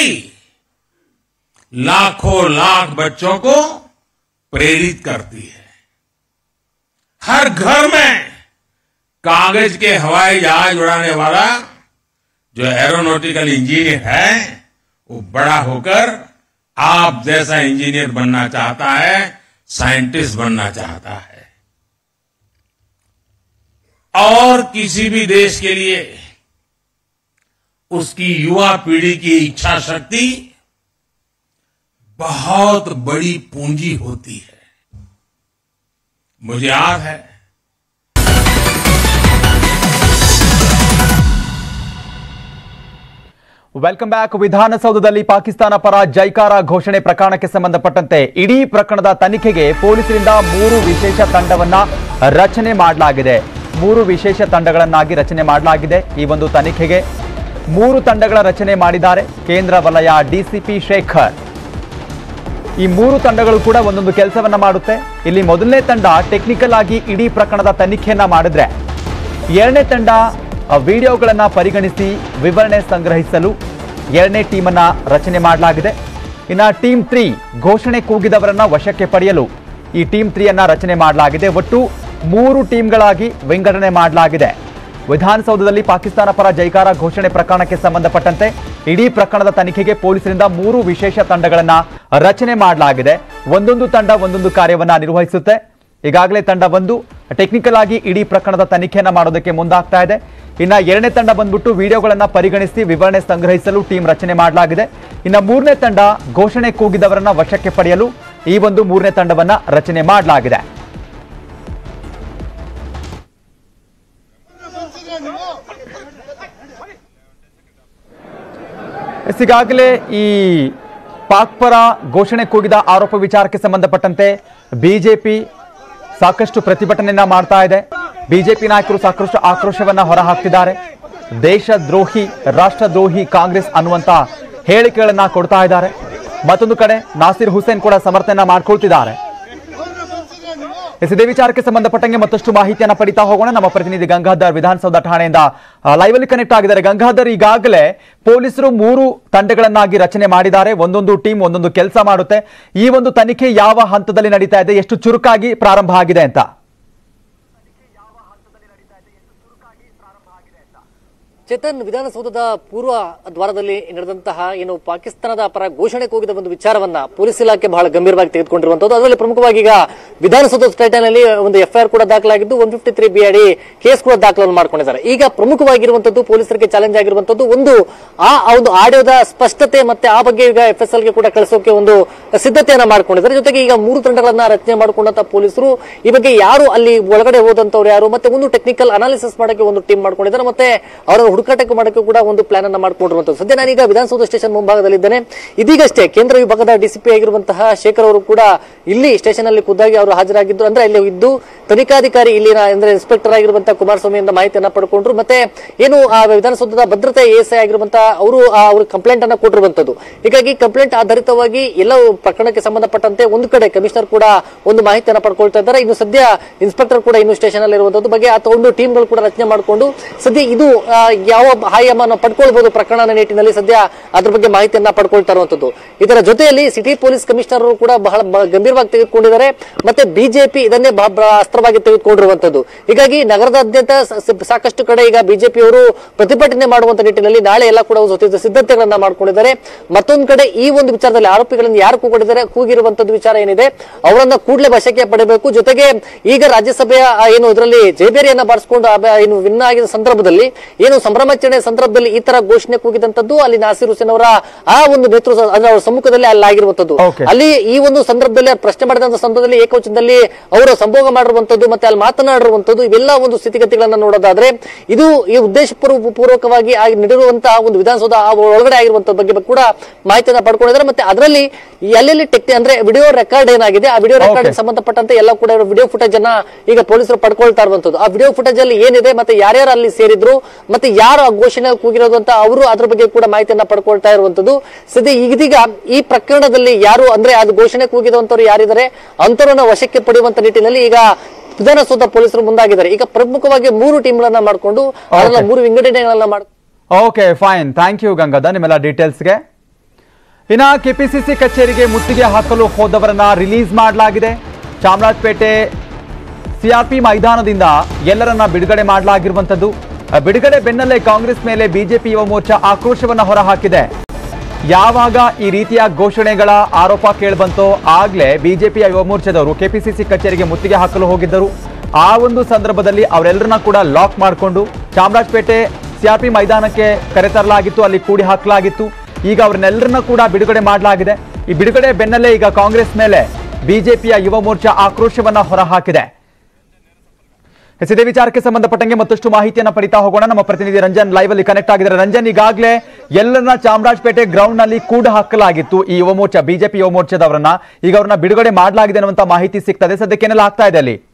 लाखों लाख बच्चों को प्रेरित करती है हर घर में कागज के हवाई जहाज उड़ाने वाला जो एरोनॉटिकल इंजीनियर है वो बड़ा होकर आप जैसा इंजीनियर बनना चाहता है साइंटिस्ट बनना चाहता है और किसी भी देश के लिए उसकी युवा पीढ़ी की इच्छा शक्ति बहुत बड़ी पूंजी होती है मुझे याद है ವೆಲ್ಕಮ್ ಬ್ಯಾಕ್ ವಿಧಾನಸೌಧದಲ್ಲಿ ಪಾಕಿಸ್ತಾನ ಪರ ಜೈಕಾರ ಘೋಷಣೆ ಪ್ರಕರಣಕ್ಕೆ ಸಂಬಂಧಪಟ್ಟಂತೆ ಇಡೀ ಪ್ರಕರಣದ ತನಿಖೆಗೆ ಪೊಲೀಸರಿಂದ ಮೂರು ವಿಶೇಷ ತಂಡವನ್ನ ರಚನೆ ಮಾಡಲಾಗಿದೆ ಮೂರು ವಿಶೇಷ ತಂಡಗಳನ್ನಾಗಿ ರಚನೆ ಮಾಡಲಾಗಿದೆ ಈ ಒಂದು ತನಿಖೆಗೆ ಮೂರು ತಂಡಗಳ ರಚನೆ ಮಾಡಿದ್ದಾರೆ ಕೇಂದ್ರ ವಲಯ ಡಿಸಿಪಿ ಶೇಖರ್ ಈ ಮೂರು ತಂಡಗಳು ಕೂಡ ಒಂದೊಂದು ಕೆಲಸವನ್ನ ಮಾಡುತ್ತೆ ಇಲ್ಲಿ ಮೊದಲನೇ ತಂಡ ಟೆಕ್ನಿಕಲ್ ಆಗಿ ಇಡೀ ಪ್ರಕರಣದ ತನಿಖೆಯನ್ನ ಮಾಡಿದ್ರೆ ಎರಡನೇ ತಂಡ ಆ, ವಿಡಿಯೋಗಳನ್ನ ಪರಿಗಣಿಸಿ ವಿವರಣೆ ಸಂಗ್ರಹಿಸಲು ಎರಡನೇ ಟೀಮನ್ನ ರಚನೆ ಮಾಡಲಾಗಿದೆ ಇನ್ನ ಟೀಮ್ ತ್ರೀ ಘೋಷಣೆ ಕೂಗಿದವರನ್ನ ವಶಕ್ಕೆ ಪಡೆಯಲು ಈ ಟೀಮ್ ತ್ರೀಯನ್ನ ರಚನೆ ಮಾಡಲಾಗಿದೆ ಒಟ್ಟು ಮೂರು ಟೀಮ್ಗಳಾಗಿ ವಿಂಗಡಣೆ ಮಾಡಲಾಗಿದೆ ವಿಧಾನಸೌಧದಲ್ಲಿ ಪಾಕಿಸ್ತಾನ ಪರ ಜೈಕಾರ ಘೋಷಣೆ ಪ್ರಕರಣಕ್ಕೆ ಸಂಬಂಧಪಟ್ಟಂತೆ ಇಡೀ ಪ್ರಕರಣದ ತನಿಖೆಗೆ ಪೊಲೀಸರಿಂದ ಮೂರು ವಿಶೇಷ ತಂಡಗಳನ್ನ ರಚನೆ ಮಾಡಲಾಗಿದೆ ಒಂದೊಂದು ತಂಡ ಒಂದೊಂದು ಕಾರ್ಯವನ್ನ ನಿರ್ವಹಿಸುತ್ತೆ ಈಗಾಗಲೇ ತಂಡ ಒಂದು ಟೆಕ್ನಿಕಲ್ ಆಗಿ ಇಡೀ ಪ್ರಕರಣದ ತನಿಖೆಯನ್ನ ಮಾಡೋದಕ್ಕೆ ಮುಂದಾಗ್ತಾ ಇದೆ ಇನ್ನ ಎರಡನೇ ತಂಡ ಬಂದ್ಬಿಟ್ಟು ವಿಡಿಯೋಗಳನ್ನ ಪರಿಗಣಿಸಿ ವಿವರಣೆ ಸಂಗ್ರಹಿಸಲು ಟೀಮ್ ರಚನೆ ಮಾಡಲಾಗಿದೆ ಇನ್ನ ಮೂರನೇ ತಂಡ ಘೋಷಣೆ ಕೂಗಿದವರನ್ನ ವಶಕ್ಕೆ ಪಡೆಯಲು ಈ ಒಂದು ಮೂರನೇ ತಂಡವನ್ನ ರಚನೆ ಮಾಡಲಾಗಿದೆ ಎಸ್, ಈಗಾಗಲೇ ಈ ಪಾಕ್ ಪರ ಘೋಷಣೆ ಕೂಗಿದ ಆರೋಪ ವಿಚಾರಕ್ಕೆ ಸಂಬಂಧಪಟ್ಟಂತೆ ಬಿಜೆಪಿ ಸಾಕಷ್ಟು ಪ್ರತಿಭಟನೆಯನ್ನ ಮಾಡ್ತಾ ಇದೆ ಬಿಜೆಪಿ ನಾಯಕರು ಸಾಕಷ್ಟು ಆಕ್ರೋಶವನ್ನ ಹೊರಹಾಕ್ತಿದ್ದಾರೆ ದೇಶದ್ರೋಹಿ ರಾಷ್ಟ್ರದ್ರೋಹಿ ಕಾಂಗ್ರೆಸ್ ಅನ್ನುವಂತ ಹೇಳಿಕೆಗಳನ್ನ ಕೊಡ್ತಾ ಇದ್ದಾರೆ ಮತ್ತೊಂದು ಕಡೆ ನಾಸಿರ್ ಹುಸೇನ್ ಕೂಡ ಸಮರ್ಥನೆ ಮಾಡ್ಕೊಳ್ತಿದ್ದಾರೆ ಎಸ್, ಇದೇ ವಿಚಾರಕ್ಕೆ ಸಂಬಂಧಪಟ್ಟಂಗೆ ಮತ್ತಷ್ಟು ಮಾಹಿತಿಯನ್ನ ಪಡಿತಾ ಹೋಗೋಣ ನಮ್ಮ ಪ್ರತಿನಿಧಿ ಗಂಗಾಧರ್ ವಿಧಾನಸೌಧ ಠಾಣೆಯಿಂದ ಲೈವ್ ಅಲ್ಲಿ ಕನೆಕ್ಟ್ ಆಗಿದ್ದಾರೆ ಗಂಗಾಧರ್ ಈಗಾಗಲೇ ಪೊಲೀಸರು ಮೂರು ತಂಡಗಳನ್ನಾಗಿ ರಚನೆ ಮಾಡಿದ್ದಾರೆ ಒಂದೊಂದು ಟೀಮ್ ಒಂದೊಂದು ಕೆಲಸ ಮಾಡುತ್ತೆ ಈ ಒಂದು ತನಿಖೆ ಯಾವ ಹಂತದಲ್ಲಿ ನಡೀತಾ ಇದೆ ಎಷ್ಟು ಚುರುಕಾಗಿ ಪ್ರಾರಂಭ ಆಗಿದೆ ಅಂತ ಚೇತನ್ ವಿಧಾನಸೌಧದ ಪೂರ್ವ ದ್ವಾರದಲ್ಲಿ ನಡೆದಂತಹ ಏನು ಪಾಕಿಸ್ತಾನದ ಪರ ಘೋಷಣೆ ಕೂಗಿದ ಒಂದು ವಿಚಾರವನ್ನ ಪೊಲೀಸ್ ಇಲಾಖೆ ಬಹಳ ಗಂಭೀರವಾಗಿ ತೆಗೆದುಕೊಂಡಿರುವಂತದ್ದು ಅದರಲ್ಲಿ ಪ್ರಮುಖವಾಗಿ ಈಗ ವಿಧಾನಸೌಧ ಸ್ಟೇಟನಲ್ಲಿ ಒಂದು ಎಫ್ಐಆರ್ ಕೂಡ ದಾಖಲಾಗಿದ್ದು ಒನ್ ಫಿಫ್ಟಿ ತ್ರೀ ಬಿ ಅಡಿ ಕೇಸ್ ಕೂಡ ದಾಖಲನ್ನು ಮಾಡ್ಕೊಂಡಿದ್ದಾರೆ ಈಗ ಪ್ರಮುಖವಾಗಿರುವಂತದ್ದು ಪೊಲೀಸರಿಗೆ ಚಾಲೆಂಜ್ ಆಗಿರುವಂತದ್ದು ಒಂದು ಆ ಆ ಒಂದು ಆಡಿಯೋದ ಸ್ಪಷ್ಟತೆ ಮತ್ತೆ ಆ ಬಗ್ಗೆ ಈಗ ಎಫ್ ಎಸ್ ಎಲ್ ಗೆ ಕೂಡ ಕಳಿಸೋಕೆ ಒಂದು ಸಿದ್ಧತೆಯನ್ನ ಮಾಡ್ಕೊಂಡಿದ್ದಾರೆ ಜೊತೆಗೆ ಈಗ ಮೂರು ತಂಡಗಳನ್ನ ರಚನೆ ಮಾಡಿಕೊಂಡಂತ ಪೊಲೀಸರು ಈ ಬಗ್ಗೆ ಯಾರು ಅಲ್ಲಿ ಒಳಗಡೆ ಹೋದಂತವ್ರು ಯಾರು ಮತ್ತೆ ಒಂದು ಟೆಕ್ನಿಕಲ್ ಅನಾಲಿಸಿಸ್ ಮಾಡಕ್ಕೆ ಒಂದು ಟೀಮ್ ಮಾಡ್ಕೊಂಡಿದ್ದಾರೆ ಮತ್ತೆ ಅವರನ್ನು ಹುಡುಕಾಟಕ್ಕೆ ಮಾಡಕ್ಕೆ ಕೂಡ ಒಂದು ಪ್ಲಾನ್ ಅನ್ನ ಮಾಡ್ಕೊಂಡಿರುವಂತದ್ದು ಸದ್ಯ ನಾನೀಗ ವಿಧಾನಸೌಧ ಸ್ಟೇಷನ್ ಮುಂಭಾಗದಲ್ಲಿದ್ದೇನೆ ಇದೀಗಷ್ಟೇ ಕೇಂದ್ರ ವಿಭಾಗದ ಡಿಸಿಪಿ ಆಗಿರುವಂತಹ ಶೇಖರ್ ಅವರು ಕೂಡ ಇಲ್ಲಿ ಸ್ಟೇಷನ್ ಅಲ್ಲಿ ಖುದ್ದಾಗಿ ಅವರು ಹಾಜರಾಗಿದ್ದು ಅಂದ್ರೆ ಅಲ್ಲಿ ಇದ್ದು ತನಿಖಾಧಿಕಾರಿ ಇಲ್ಲಿನ ಅಂದ್ರೆ ಇನ್ಸ್ಪೆಕ್ಟರ್ ಆಗಿರುವಂತಹ ಕುಮಾರಸ್ವಾಮಿಯಿಂದ ಮಾಹಿತಿಯನ್ನ ಪಡ್ಕೊಂಡ್ರು ಮತ್ತೆ ಏನು ಆ ವಿಧಾನಸೌಧದ ಭದ್ರತೆ ಎಎಸ್ಐ ಆಗಿರುವಂತಹ ಅವರು ಅವ್ರ ಕಂಪ್ಲೇಂಟ್ ಅನ್ನ ಕೊಟ್ಟಿರುವಂತದ್ದು ಹೀಗಾಗಿ ಕಂಪ್ಲೇಂಟ್ ಆಧಾರಿತವಾಗಿ ಎಲ್ಲ ಪ್ರಕರಣಕ್ಕೆ ಸಂಬಂಧಪಟ್ಟಂತೆ ಒಂದು ಕಡೆ ಕಮಿಷನರ್ ಕೂಡ ಒಂದು ಮಾಹಿತಿಯನ್ನ ಪಡ್ಕೊಳ್ತಾ ಇದ್ದಾರೆ ಇನ್ನು ಸದ್ಯ ಇನ್ಸ್ಪೆಕ್ಟರ್ ಕೂಡ ಇನ್ನು ಸ್ಟೇಷನ್ ಅಲ್ಲಿ ಇರುವಂತದ್ದು ಬಗ್ಗೆ ಆ ಒಂದು ಟೀಮ್ಗಳು ಕೂಡ ರಚನೆ ಮಾಡಿಕೊಂಡು ಸದ್ಯ ಇದು ಆ, ಯಾವ ಆಯಾಮನ ಪಡ್ಕೊಳ್ಬಹುದು ಪ್ರಕರಣ ನಿಟ್ಟಿನಲ್ಲಿ ಸದ್ಯ ಅದ್ರ ಬಗ್ಗೆ ಮಾಹಿತಿಯನ್ನ ಪಡ್ಕೊಳ್ತಾ ಇರುವಂತದ್ದು ಇದರ ಜೊತೆಯಲ್ಲಿ ಸಿಟಿ ಪೊಲೀಸ್ ಕಮಿಷನರ್ ಕೂಡ ಬಹಳ ಬ- ಗಂಭೀರವಾಗಿ ತೆಗೆದುಕೊಂಡಿದ್ದಾರೆ ಮತ್ತೆ ಬಿಜೆಪಿ ಇದನ್ನೇ ಬ- ಬ- ಅಸ್ತ್ರವಾಗಿ ತೆಗೆದುಕೊಂಡಿರುವಂತದ್ದು ಹೀಗಾಗಿ ನಗರದಾದ್ಯಂತ ಸ- ಸ- ಸಾಕಷ್ಟು ಕಡೆ ಈಗ ಬಿಜೆಪಿ ಅವರು ಪ್ರತಿಭಟನೆ ಮಾಡುವಂತ ನಿಟ್ಟಿನಲ್ಲಿ ನಾಳೆ ಎಲ್ಲ ಕೂಡ ಒಂದು ಸಿದ್ಧ- ಸಿದ್ಧತೆಗಳನ್ನ ಮಾಡ್ಕೊಂಡಿದ್ದಾರೆ ಮತ್ತೊಂದು ಕಡೆ ಈ ಒಂದು ವಿಚಾರದಲ್ಲಿ ಆರೋಪಿಗಳನ್ನು ಯಾರು ಕೂಗಿದ್ದಾರೆ ಕೂಗಿರುವಂತದ್ದು ವಿಚಾರ ಏನಿದೆ ಅವರನ್ನ ಕೂಡಲೇ ವಶಕ್ಕೆ ಪಡೆಯಬೇಕು ಜೊತೆಗೆ ಈಗ ರಾಜ್ಯಸಭೆಯ ಆ ಏನು ಇದರಲ್ಲಿ ಜೈಬೇರಿಯನ್ನ ಬಾರಿಸಿಕೊಂಡು ಆ ಬ- ಏನು ವಿನ್ ಆಗಿದ ಸಂದರ್ಭದಲ್ಲಿ ಏನು ಸಂಭ್ರಮಾಚರಣೆ ಸಂದರ್ಭದಲ್ಲಿ ಈ ತರ ಘೋಷಣೆ ಕೂಗಿದಂತದ್ದು ಅಲ್ಲಿ ನಾಸೀರ್ ಹುಸೇನ್ ಅವರ ಆ ಒಂದು ನೇತೃತ್ವ ಅಂದ್ರೆ ಅವರ ಸಮ್ಮುಖದಲ್ಲಿ ಅಲ್ಲಿ ಆಗಿರುವಂತದ್ದು Okay. ಅಲ್ಲಿ ಈ ಒಂದು ಸಂದರ್ಭದಲ್ಲಿ ಅವ್ರು ಪ್ರಶ್ನೆ ಮಾಡಿದಂತ ಸಂದರ್ಭದಲ್ಲಿ ಏಕವಚನದಲ್ಲಿ ಅವರು ಸಂಭೋಗ ಮಾಡಿರುವಂತದ್ದು ಮತ್ತೆ ಅಲ್ಲಿ ಮಾತನಾಡಿರುವಂತದ್ದು ಇವೆಲ್ಲ ಒಂದು ಸ್ಥಿತಿಗತಿಗಳನ್ನ ನೋಡೋದಾದ್ರೆ ಇದು ಈ ಉದ್ದೇಶ ಪೂರ್ವ- ಪೂರ್ವಕವಾಗಿ ಆಗಿ ನಡೆದಿರುವಂತಹ ಒಂದು ವಿಧಾನಸೌಧ ಆ ಒಳಗಡೆ ಆಗಿರುವಂತ ಬಗ್ಗೆ ಕೂಡ ಮಾಹಿತಿಯನ್ನ ಪಡ್ಕೊಂಡಿದ್ದಾರೆ ಮತ್ತೆ ಅದರಲ್ಲಿ ಎಲ್ಲೆಲ್ಲಿ ಟೆಕ್ ಅಂದ್ರೆ ವಿಡಿಯೋ ರೆಕಾರ್ಡ್ ಏನಾಗಿದೆ ಆ ವಿಡಿಯೋ ರೆಕಾರ್ಡ್ Okay. ಸಂಬಂಧಪಟ್ಟಂತೆ ಎಲ್ಲ ಕೂಡ ವಿಡಿಯೋ ಫುಟೇಜ್ ಅನ್ನ ಈಗ ಪೊಲೀಸರು ಪಡ್ಕೊಳ್ತಾ ಇರುವಂತದ್ದು ಆ ವಿಡಿಯೋ ಫುಟೇಜ್ ಅಲ್ಲಿ ಏನಿದೆ ಮತ್ತೆ ಯಾರ್ಯಾರು ಅಲ್ಲಿ ಸೇರಿದ್ರು ಮತ್ತೆ ಯಾರು ಆ ಘೋಷಣೆ ಕೂಗಿರೋದು ಅಂತ ಅವರು ಅದ್ರ ಬಗ್ಗೆ ಕೂಡ ಮಾಹಿತಿಯನ್ನ ಪಡ್ಕೊಳ್ತಾ ಇರುವಂತದ್ದು ಸದ್ಯ ಇದೀಗ ಈ ಪ್ರಕರಣದಲ್ಲಿ ಯಾರು ಅಂದ್ರೆ ಅದು ಘೋಷಣೆ ಕೂಗಿದಂತವ್ರು ಯಾರಿದ್ದಾರೆ ಅಂತರನ್ನ ವಶಕ್ಕೆ ಪಡೆಯುವಂತ ನಿಟ್ಟಿನಲ್ಲಿ ಈಗ ವಿಧಾನಸೌಧ ಪೊಲೀಸರು ಮುಂದಾಗಿದ್ದಾರೆ ಈಗ ಪ್ರಮುಖವಾಗಿ ಮೂರು ಟೀಮ್ಗಳನ್ನ ಮಾಡಿಕೊಂಡು ಅದನ್ನ ಮೂರು ವಿಂಗಡಣೆಗಳನ್ನ ಮಾಡಿ ಓಕೆ ಫೈನ್ ಥ್ಯಾಂಕ್ ಯು ಗಂಗಾಧ ನಿಮ್ಮೆಲ್ಲ ಡೀಟೇಲ್ಸ್ಗೆ ಇನ್ನ ಕೆಪಿಸಿಸಿ ಕಚೇರಿಗೆ ಮುತ್ತಿಗೆ ಹಾಕಲು ಹೋದವರನ್ನ ರಿಲೀಸ್ ಮಾಡಲಾಗಿದೆ ಚಾಮರಾಜಪೇಟೆ ಸಿಆರ್ಪಿ ಮೈದಾನದಿಂದ ಎಲ್ಲರನ್ನ ಬಿಡುಗಡೆ ಮಾಡಲಾಗಿರುವಂತದ್ದು ಆ ಬಿಡುಗಡೆ ಬೆನ್ನಲ್ಲೇ ಕಾಂಗ್ರೆಸ್ ಮೇಲೆ ಬಿಜೆಪಿ ಯುವ ಮೋರ್ಚಾ ಆಕ್ರೋಶವನ್ನ ಹೊರಹಾಕಿದೆ ಯಾವಾಗ ಈ ರೀತಿಯ ಘೋಷಣೆಗಳ ಆರೋಪ ಕೇಳಿಬಂತೋ ಆಗ್ಲೇ ಬಿಜೆಪಿಯ ಯುವ ಮೋರ್ಚಾದವರು ಕೆಪಿಸಿಸಿ ಕಚೇರಿಗೆ ಮುತ್ತಿಗೆ ಹಾಕಲು ಹೋಗಿದ್ದರು ಆ ಒಂದು ಸಂದರ್ಭದಲ್ಲಿ ಅವರೆಲ್ಲರನ್ನ ಕೂಡ ಲಾಕ್ ಮಾಡಿಕೊಂಡು ಚಾಮರಾಜಪೇಟೆ ಸಿಆರ್ಪಿ ಮೈದಾನಕ್ಕೆ ಕರೆತರಲಾಗಿತ್ತು ಅಲ್ಲಿ ಕೂಡಿ ಹಾಕಲಾಗಿತ್ತು ಈಗ ಅವ್ರನ್ನೆಲ್ಲರನ್ನ ಕೂಡ ಬಿಡುಗಡೆ ಮಾಡಲಾಗಿದೆ ಈ ಬಿಡುಗಡೆ ಬೆನ್ನಲ್ಲೇ ಈಗ ಕಾಂಗ್ರೆಸ್ ಮೇಲೆ ಬಿಜೆಪಿಯ ಯುವ ಮೋರ್ಚಾ ಆಕ್ರೋಶವನ್ನ ಹೊರಹಾಕಿದೆ ಎಸ್, ಇದೇ ವಿಚಾರಕ್ಕೆ ಸಂಬಂಧಪಟ್ಟಂಗೆ ಮತ್ತಷ್ಟು ಮಾಹಿತಿಯನ್ನ ಪಡಿತಾ ಹೋಗೋಣ ನಮ್ಮ ಪ್ರತಿನಿಧಿ ರಂಜನ್ ಲೈವ್ ಅಲ್ಲಿ ಕನೆಕ್ಟ್ ಆಗಿದ್ದಾರೆ ರಂಜನ್ ಈಗಾಗಲೇ ಎಲ್ಲರನ್ನ ಚಾಮರಾಜಪೇಟೆ ಗ್ರೌಂಡ್ ನಲ್ಲಿ ಕೂಡ ಹಾಕಲಾಗಿತ್ತು ಈ ಯುವ ಮೋರ್ಚಾ ಬಿಜೆಪಿ ಯುವ ಮೋರ್ಚಾದವರನ್ನ ಈಗ ಅವ್ರನ್ನ ಬಿಡುಗಡೆ ಮಾಡಲಾಗಿದೆ ಅನ್ನುವಂತ ಮಾಹಿತಿ ಸಿಗ್ತದೆ ಸದ್ಯಕ್ಕೆ ಏನೆಲ್ಲ ಆಗ್ತಾ ಇದೆ ಅಲ್ಲಿ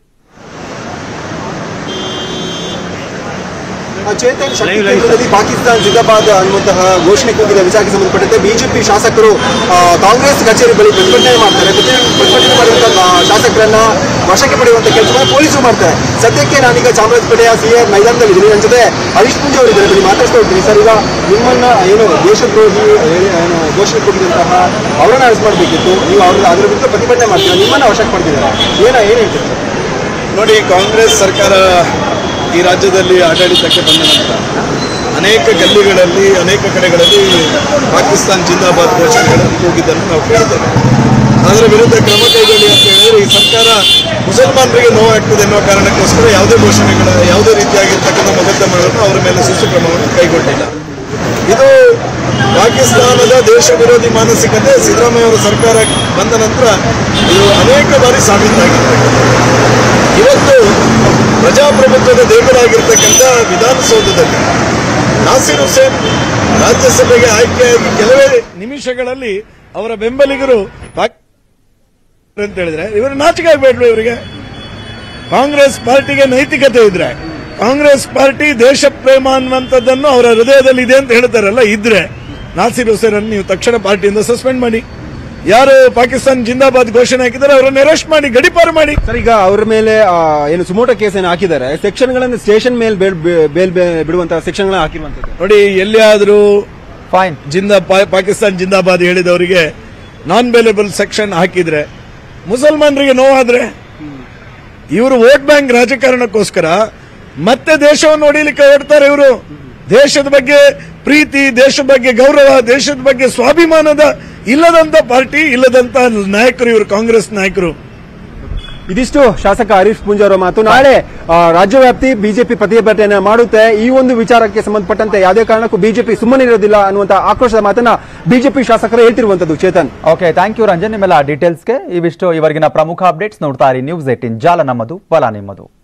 ಚೇತನ್ ಶಕ್ತಿ ಕೇಂದ್ರದಲ್ಲಿ ಪಾಕಿಸ್ತಾನ್ ಜಿಂದಾಬಾದ್ ಅನ್ನುವಂತಹ ಘೋಷಣೆ ಕೂಗಿದ ವಿಚಾರಕ್ಕೆ ಸಂಬಂಧಪಟ್ಟಂತೆ ಬಿಜೆಪಿ ಶಾಸಕರು ಆ, ಕಾಂಗ್ರೆಸ್ ಕಚೇರಿ ಬಳಿ ಪ್ರತಿಭಟನೆ ಮಾಡ್ತಾರೆ ಪ್ರತಿ- ಪ್ರತಿಭಟನೆ ಮಾಡುವಂತಹ ಆ, ಶಾಸಕರನ್ನ ವಶಕ್ಕೆ ಪಡೆಯುವಂತ ಕೆಲಸವನ್ನು ಪೊಲೀಸರು ಮಾಡ್ತಾರೆ ಸದ್ಯಕ್ಕೆ ನಾನೀಗ ಚಾಮರಾಜಪೇಟೆಯ ಸಿ ಆರ್ ಮೈದಾನದಲ್ಲಿ ಇದ್ದೀನಿ ನನ್ನ ಜೊತೆ ಹರೀಶ್ ಪುಂಜ ಅವರು ಇದ್ದಾರೆ ಬನ್ನಿ ಮಾತಾಡ್ತಾ ಹೋಗ್ತೀನಿ ಸರ್ ಈಗ ನಿಮ್ಮನ್ನ ಏನು ದೇಶದ್ರೋಹಿ ಏನು ಏನು ಘೋಷಣೆ ಕೂಗಿದಂತಹ ಅವರನ್ನ ಅರೆಸ್ಟ್ ಮಾಡಬೇಕಿತ್ತು ನೀವು ಅವ್ರ ಅದರ ವಿರುದ್ಧ ಪ್ರತಿಭಟನೆ ಮಾಡ್ತೀರಾ ನಿಮ್ಮನ್ನ ವಶಕ್ಕೆ ಪಡೆದಿದ್ದಾರೆ ಏನ ಏನ್ ಹೇಳ್ತೀರಾ ಸರ್? ನೋಡಿ ಕಾಂಗ್ರೆಸ್ ಸರ್ಕಾರ ಈ ರಾಜ್ಯದಲ್ಲಿ ಆಡಳಿತಕ್ಕೆ ಬಂದ ನಂತರ ಅನೇಕ ಗಲ್ಲಿಗಳಲ್ಲಿ ಅನೇಕ ಕಡೆಗಳಲ್ಲಿ ಪಾಕಿಸ್ತಾನ್ ಜಿಂದಾಬಾದ್ ಘೋಷಣೆಗಳನ್ನು ಕೂಗಿದ್ದನ್ನು ನಾವು ಕೇಳಿದ್ದೇವೆ ಅದರ ವಿರುದ್ಧ ಕ್ರಮ ಕೈಗೊಳ್ಳಿ ಅಂತ ಹೇಳಿದ್ರೆ ಈ ಸರ್ಕಾರ ಮುಸಲ್ಮಾನರಿಗೆ ನೋವಾಗ್ತದೆ ಅನ್ನೋ ಕಾರಣಕ್ಕೋಸ್ಕರ ಯಾವುದೇ ಘೋಷಣೆಗಳ ಯಾವುದೇ ರೀತಿಯಾಗಿರ್ತಕ್ಕಂಥ ಮೊಕದ್ದಮೆಗಳನ್ನು ಅವರ ಮೇಲೆ ಶಿಸ್ತು ಕ್ರಮವನ್ನು ಕೈಗೊಂಡಿಲ್ಲ ಇದು ಪಾಕಿಸ್ತಾನದ ದೇಶ ವಿರೋಧಿ ಮಾನಸಿಕತೆ ಸಿದ್ದರಾಮಯ್ಯ ಅವರ ಸರ್ಕಾರ ಬಂದ ನಂತರ ಇದು ಅನೇಕ ಬಾರಿ ಸಾಬೀತಾಗಿದೆ ಇವತ್ತು ಪ್ರಜಾಪ್ರಭುತ್ವದ ದೇಗುಲಾಗಿರ್ತಕ್ಕಂಥ ವಿಧಾನಸೌಧದಲ್ಲಿ ನಾಸೀರ್ ಹುಸೇನ್ ರಾಜ್ಯಸಭೆಗೆ ಆಯ್ಕೆಯಾಗಿ ಕೆಲವೇ ನಿಮಿಷಗಳಲ್ಲಿ ಅವರ ಬೆಂಬಲಿಗರು ಪಾಕ್ ಅಂತ ಹೇಳಿದ್ರೆ ಇವರು ನಾಚಿಕೆ ಆಗ್ಬೇಡ್ರು ಇವರಿಗೆ ಕಾಂಗ್ರೆಸ್ ಪಾರ್ಟಿಗೆ ನೈತಿಕತೆ ಇದ್ರೆ ಕಾಂಗ್ರೆಸ್ ಪಾರ್ಟಿ ದೇಶ ಪ್ರೇಮ ಅನ್ನುವಂಥದ್ದನ್ನು ಅವರ ಹೃದಯದಲ್ಲಿ ಇದೆ ಅಂತ ಹೇಳ್ತಾರಲ್ಲ ಇದ್ರೆ ನಾಸಿರ್ ಹುಸೇನ್ ಅನ್ನು ನೀವು ತಕ್ಷಣ ಪಾರ್ಟಿಯಿಂದ ಸಸ್ಪೆಂಡ್ ಮಾಡಿ ಯಾರು ಪಾಕಿಸ್ತಾನ್ ಜಿಂದಾಬಾದ್ ಘೋಷಣೆ ಹಾಕಿದ್ದಾರೆ ಅವರನ್ನು ಅರೆಸ್ಟ್ ಮಾಡಿ ಗಡಿಪಾರು ಮಾಡಿ ಸರ್ ಈಗ ಅವ್ರ ಮೇಲೆ ಆ, ಏನು ಸುಮೋಟ ಕೇಸನ್ನು ಹಾಕಿದ್ದಾರೆ ಸೆಕ್ಷನ್ ಗಳನ್ನು ಸ್ಟೇಷನ್ ಮೇಲೆ ಬೇಲ್ ಬೇಲ್ ಬಿಡುವಂತಹ ಸೆಕ್ಷನ್ ಗಳನ್ನ ಹಾಕಿರುವಂತದ್ದು ನೋಡಿ ಎಲ್ಲಿಯಾದರೂ ಫೈನ್ ಜಿಂದಾ ಪಾ- ಪಾಕಿಸ್ತಾನ್ ಜಿಂದಾಬಾದ್ ಹೇಳಿದವರಿಗೆ ನಾನ್ ಬೇಲೆಬಲ್ ಸೆಕ್ಷನ್ ಹಾಕಿದ್ರೆ ಮುಸಲ್ಮಾನರಿಗೆ ನೋವಾದ್ರೆ ಇವರು ವೋಟ್ ಬ್ಯಾಂಕ್ ರಾಜಕಾರಣಕ್ಕೋಸ್ಕರ ಮತ್ತೆ ದೇಶವನ್ನು ಹೊಡಿಲಿಕ್ಕೆ ಹೊರಡ್ತಾರೆ ಇವರು ದೇಶದ ಬಗ್ಗೆ ಪ್ರೀತಿ ದೇಶದ ಬಗ್ಗೆ ಗೌರವ ದೇಶದ ಬಗ್ಗೆ ಸ್ವಾಭಿಮಾನದ ಇಲ್ಲದಂತ ಪಾರ್ಟಿ ಇಲ್ಲದಂತ ನಾಯಕರು ಇವರು ಕಾಂಗ್ರೆಸ್ ನಾಯಕರು ಇದಿಷ್ಟು ಶಾಸಕ ಹರೀಶ್ ಪೂಂಜಾ ಅವರ ಮಾತು ನಾಳೆ ಆ, ರಾಜ್ಯವ್ಯಾಪ್ತಿ ಬಿಜೆಪಿ ಪ್ರತಿಭಟನೆ ಮಾಡುತ್ತೆ ಈ ಒಂದು ವಿಚಾರಕ್ಕೆ ಸಂಬಂಧಪಟ್ಟಂತೆ ಯಾವುದೇ ಕಾರಣಕ್ಕೂ ಬಿಜೆಪಿ ಸುಮ್ಮನೆ ಇರೋದಿಲ್ಲ ಅನ್ನುವಂತ ಆಕ್ರೋಶದ ಮಾತನ್ನ ಬಿಜೆಪಿ ಶಾಸಕರು ಹೇಳ್ತಿರುವಂತದ್ದು Chetan okay thank you Ranjan ನಿಮ್ಮೆಲ್ಲ ಡೀಟೇಲ್ಸ್ಗೆ ಇವಿಷ್ಟು ಇವರೆಗಿನ ಪ್ರಮುಖ ಅಪ್ಡೇಟ್ಸ್ ನೋಡ್ತಾ ಇರಿ ನ್ಯೂಸ್ ಏಟಿನ್ ಜಾಲ ನಮ್ಮದು ಬಲ ನಿಮ್ಮದು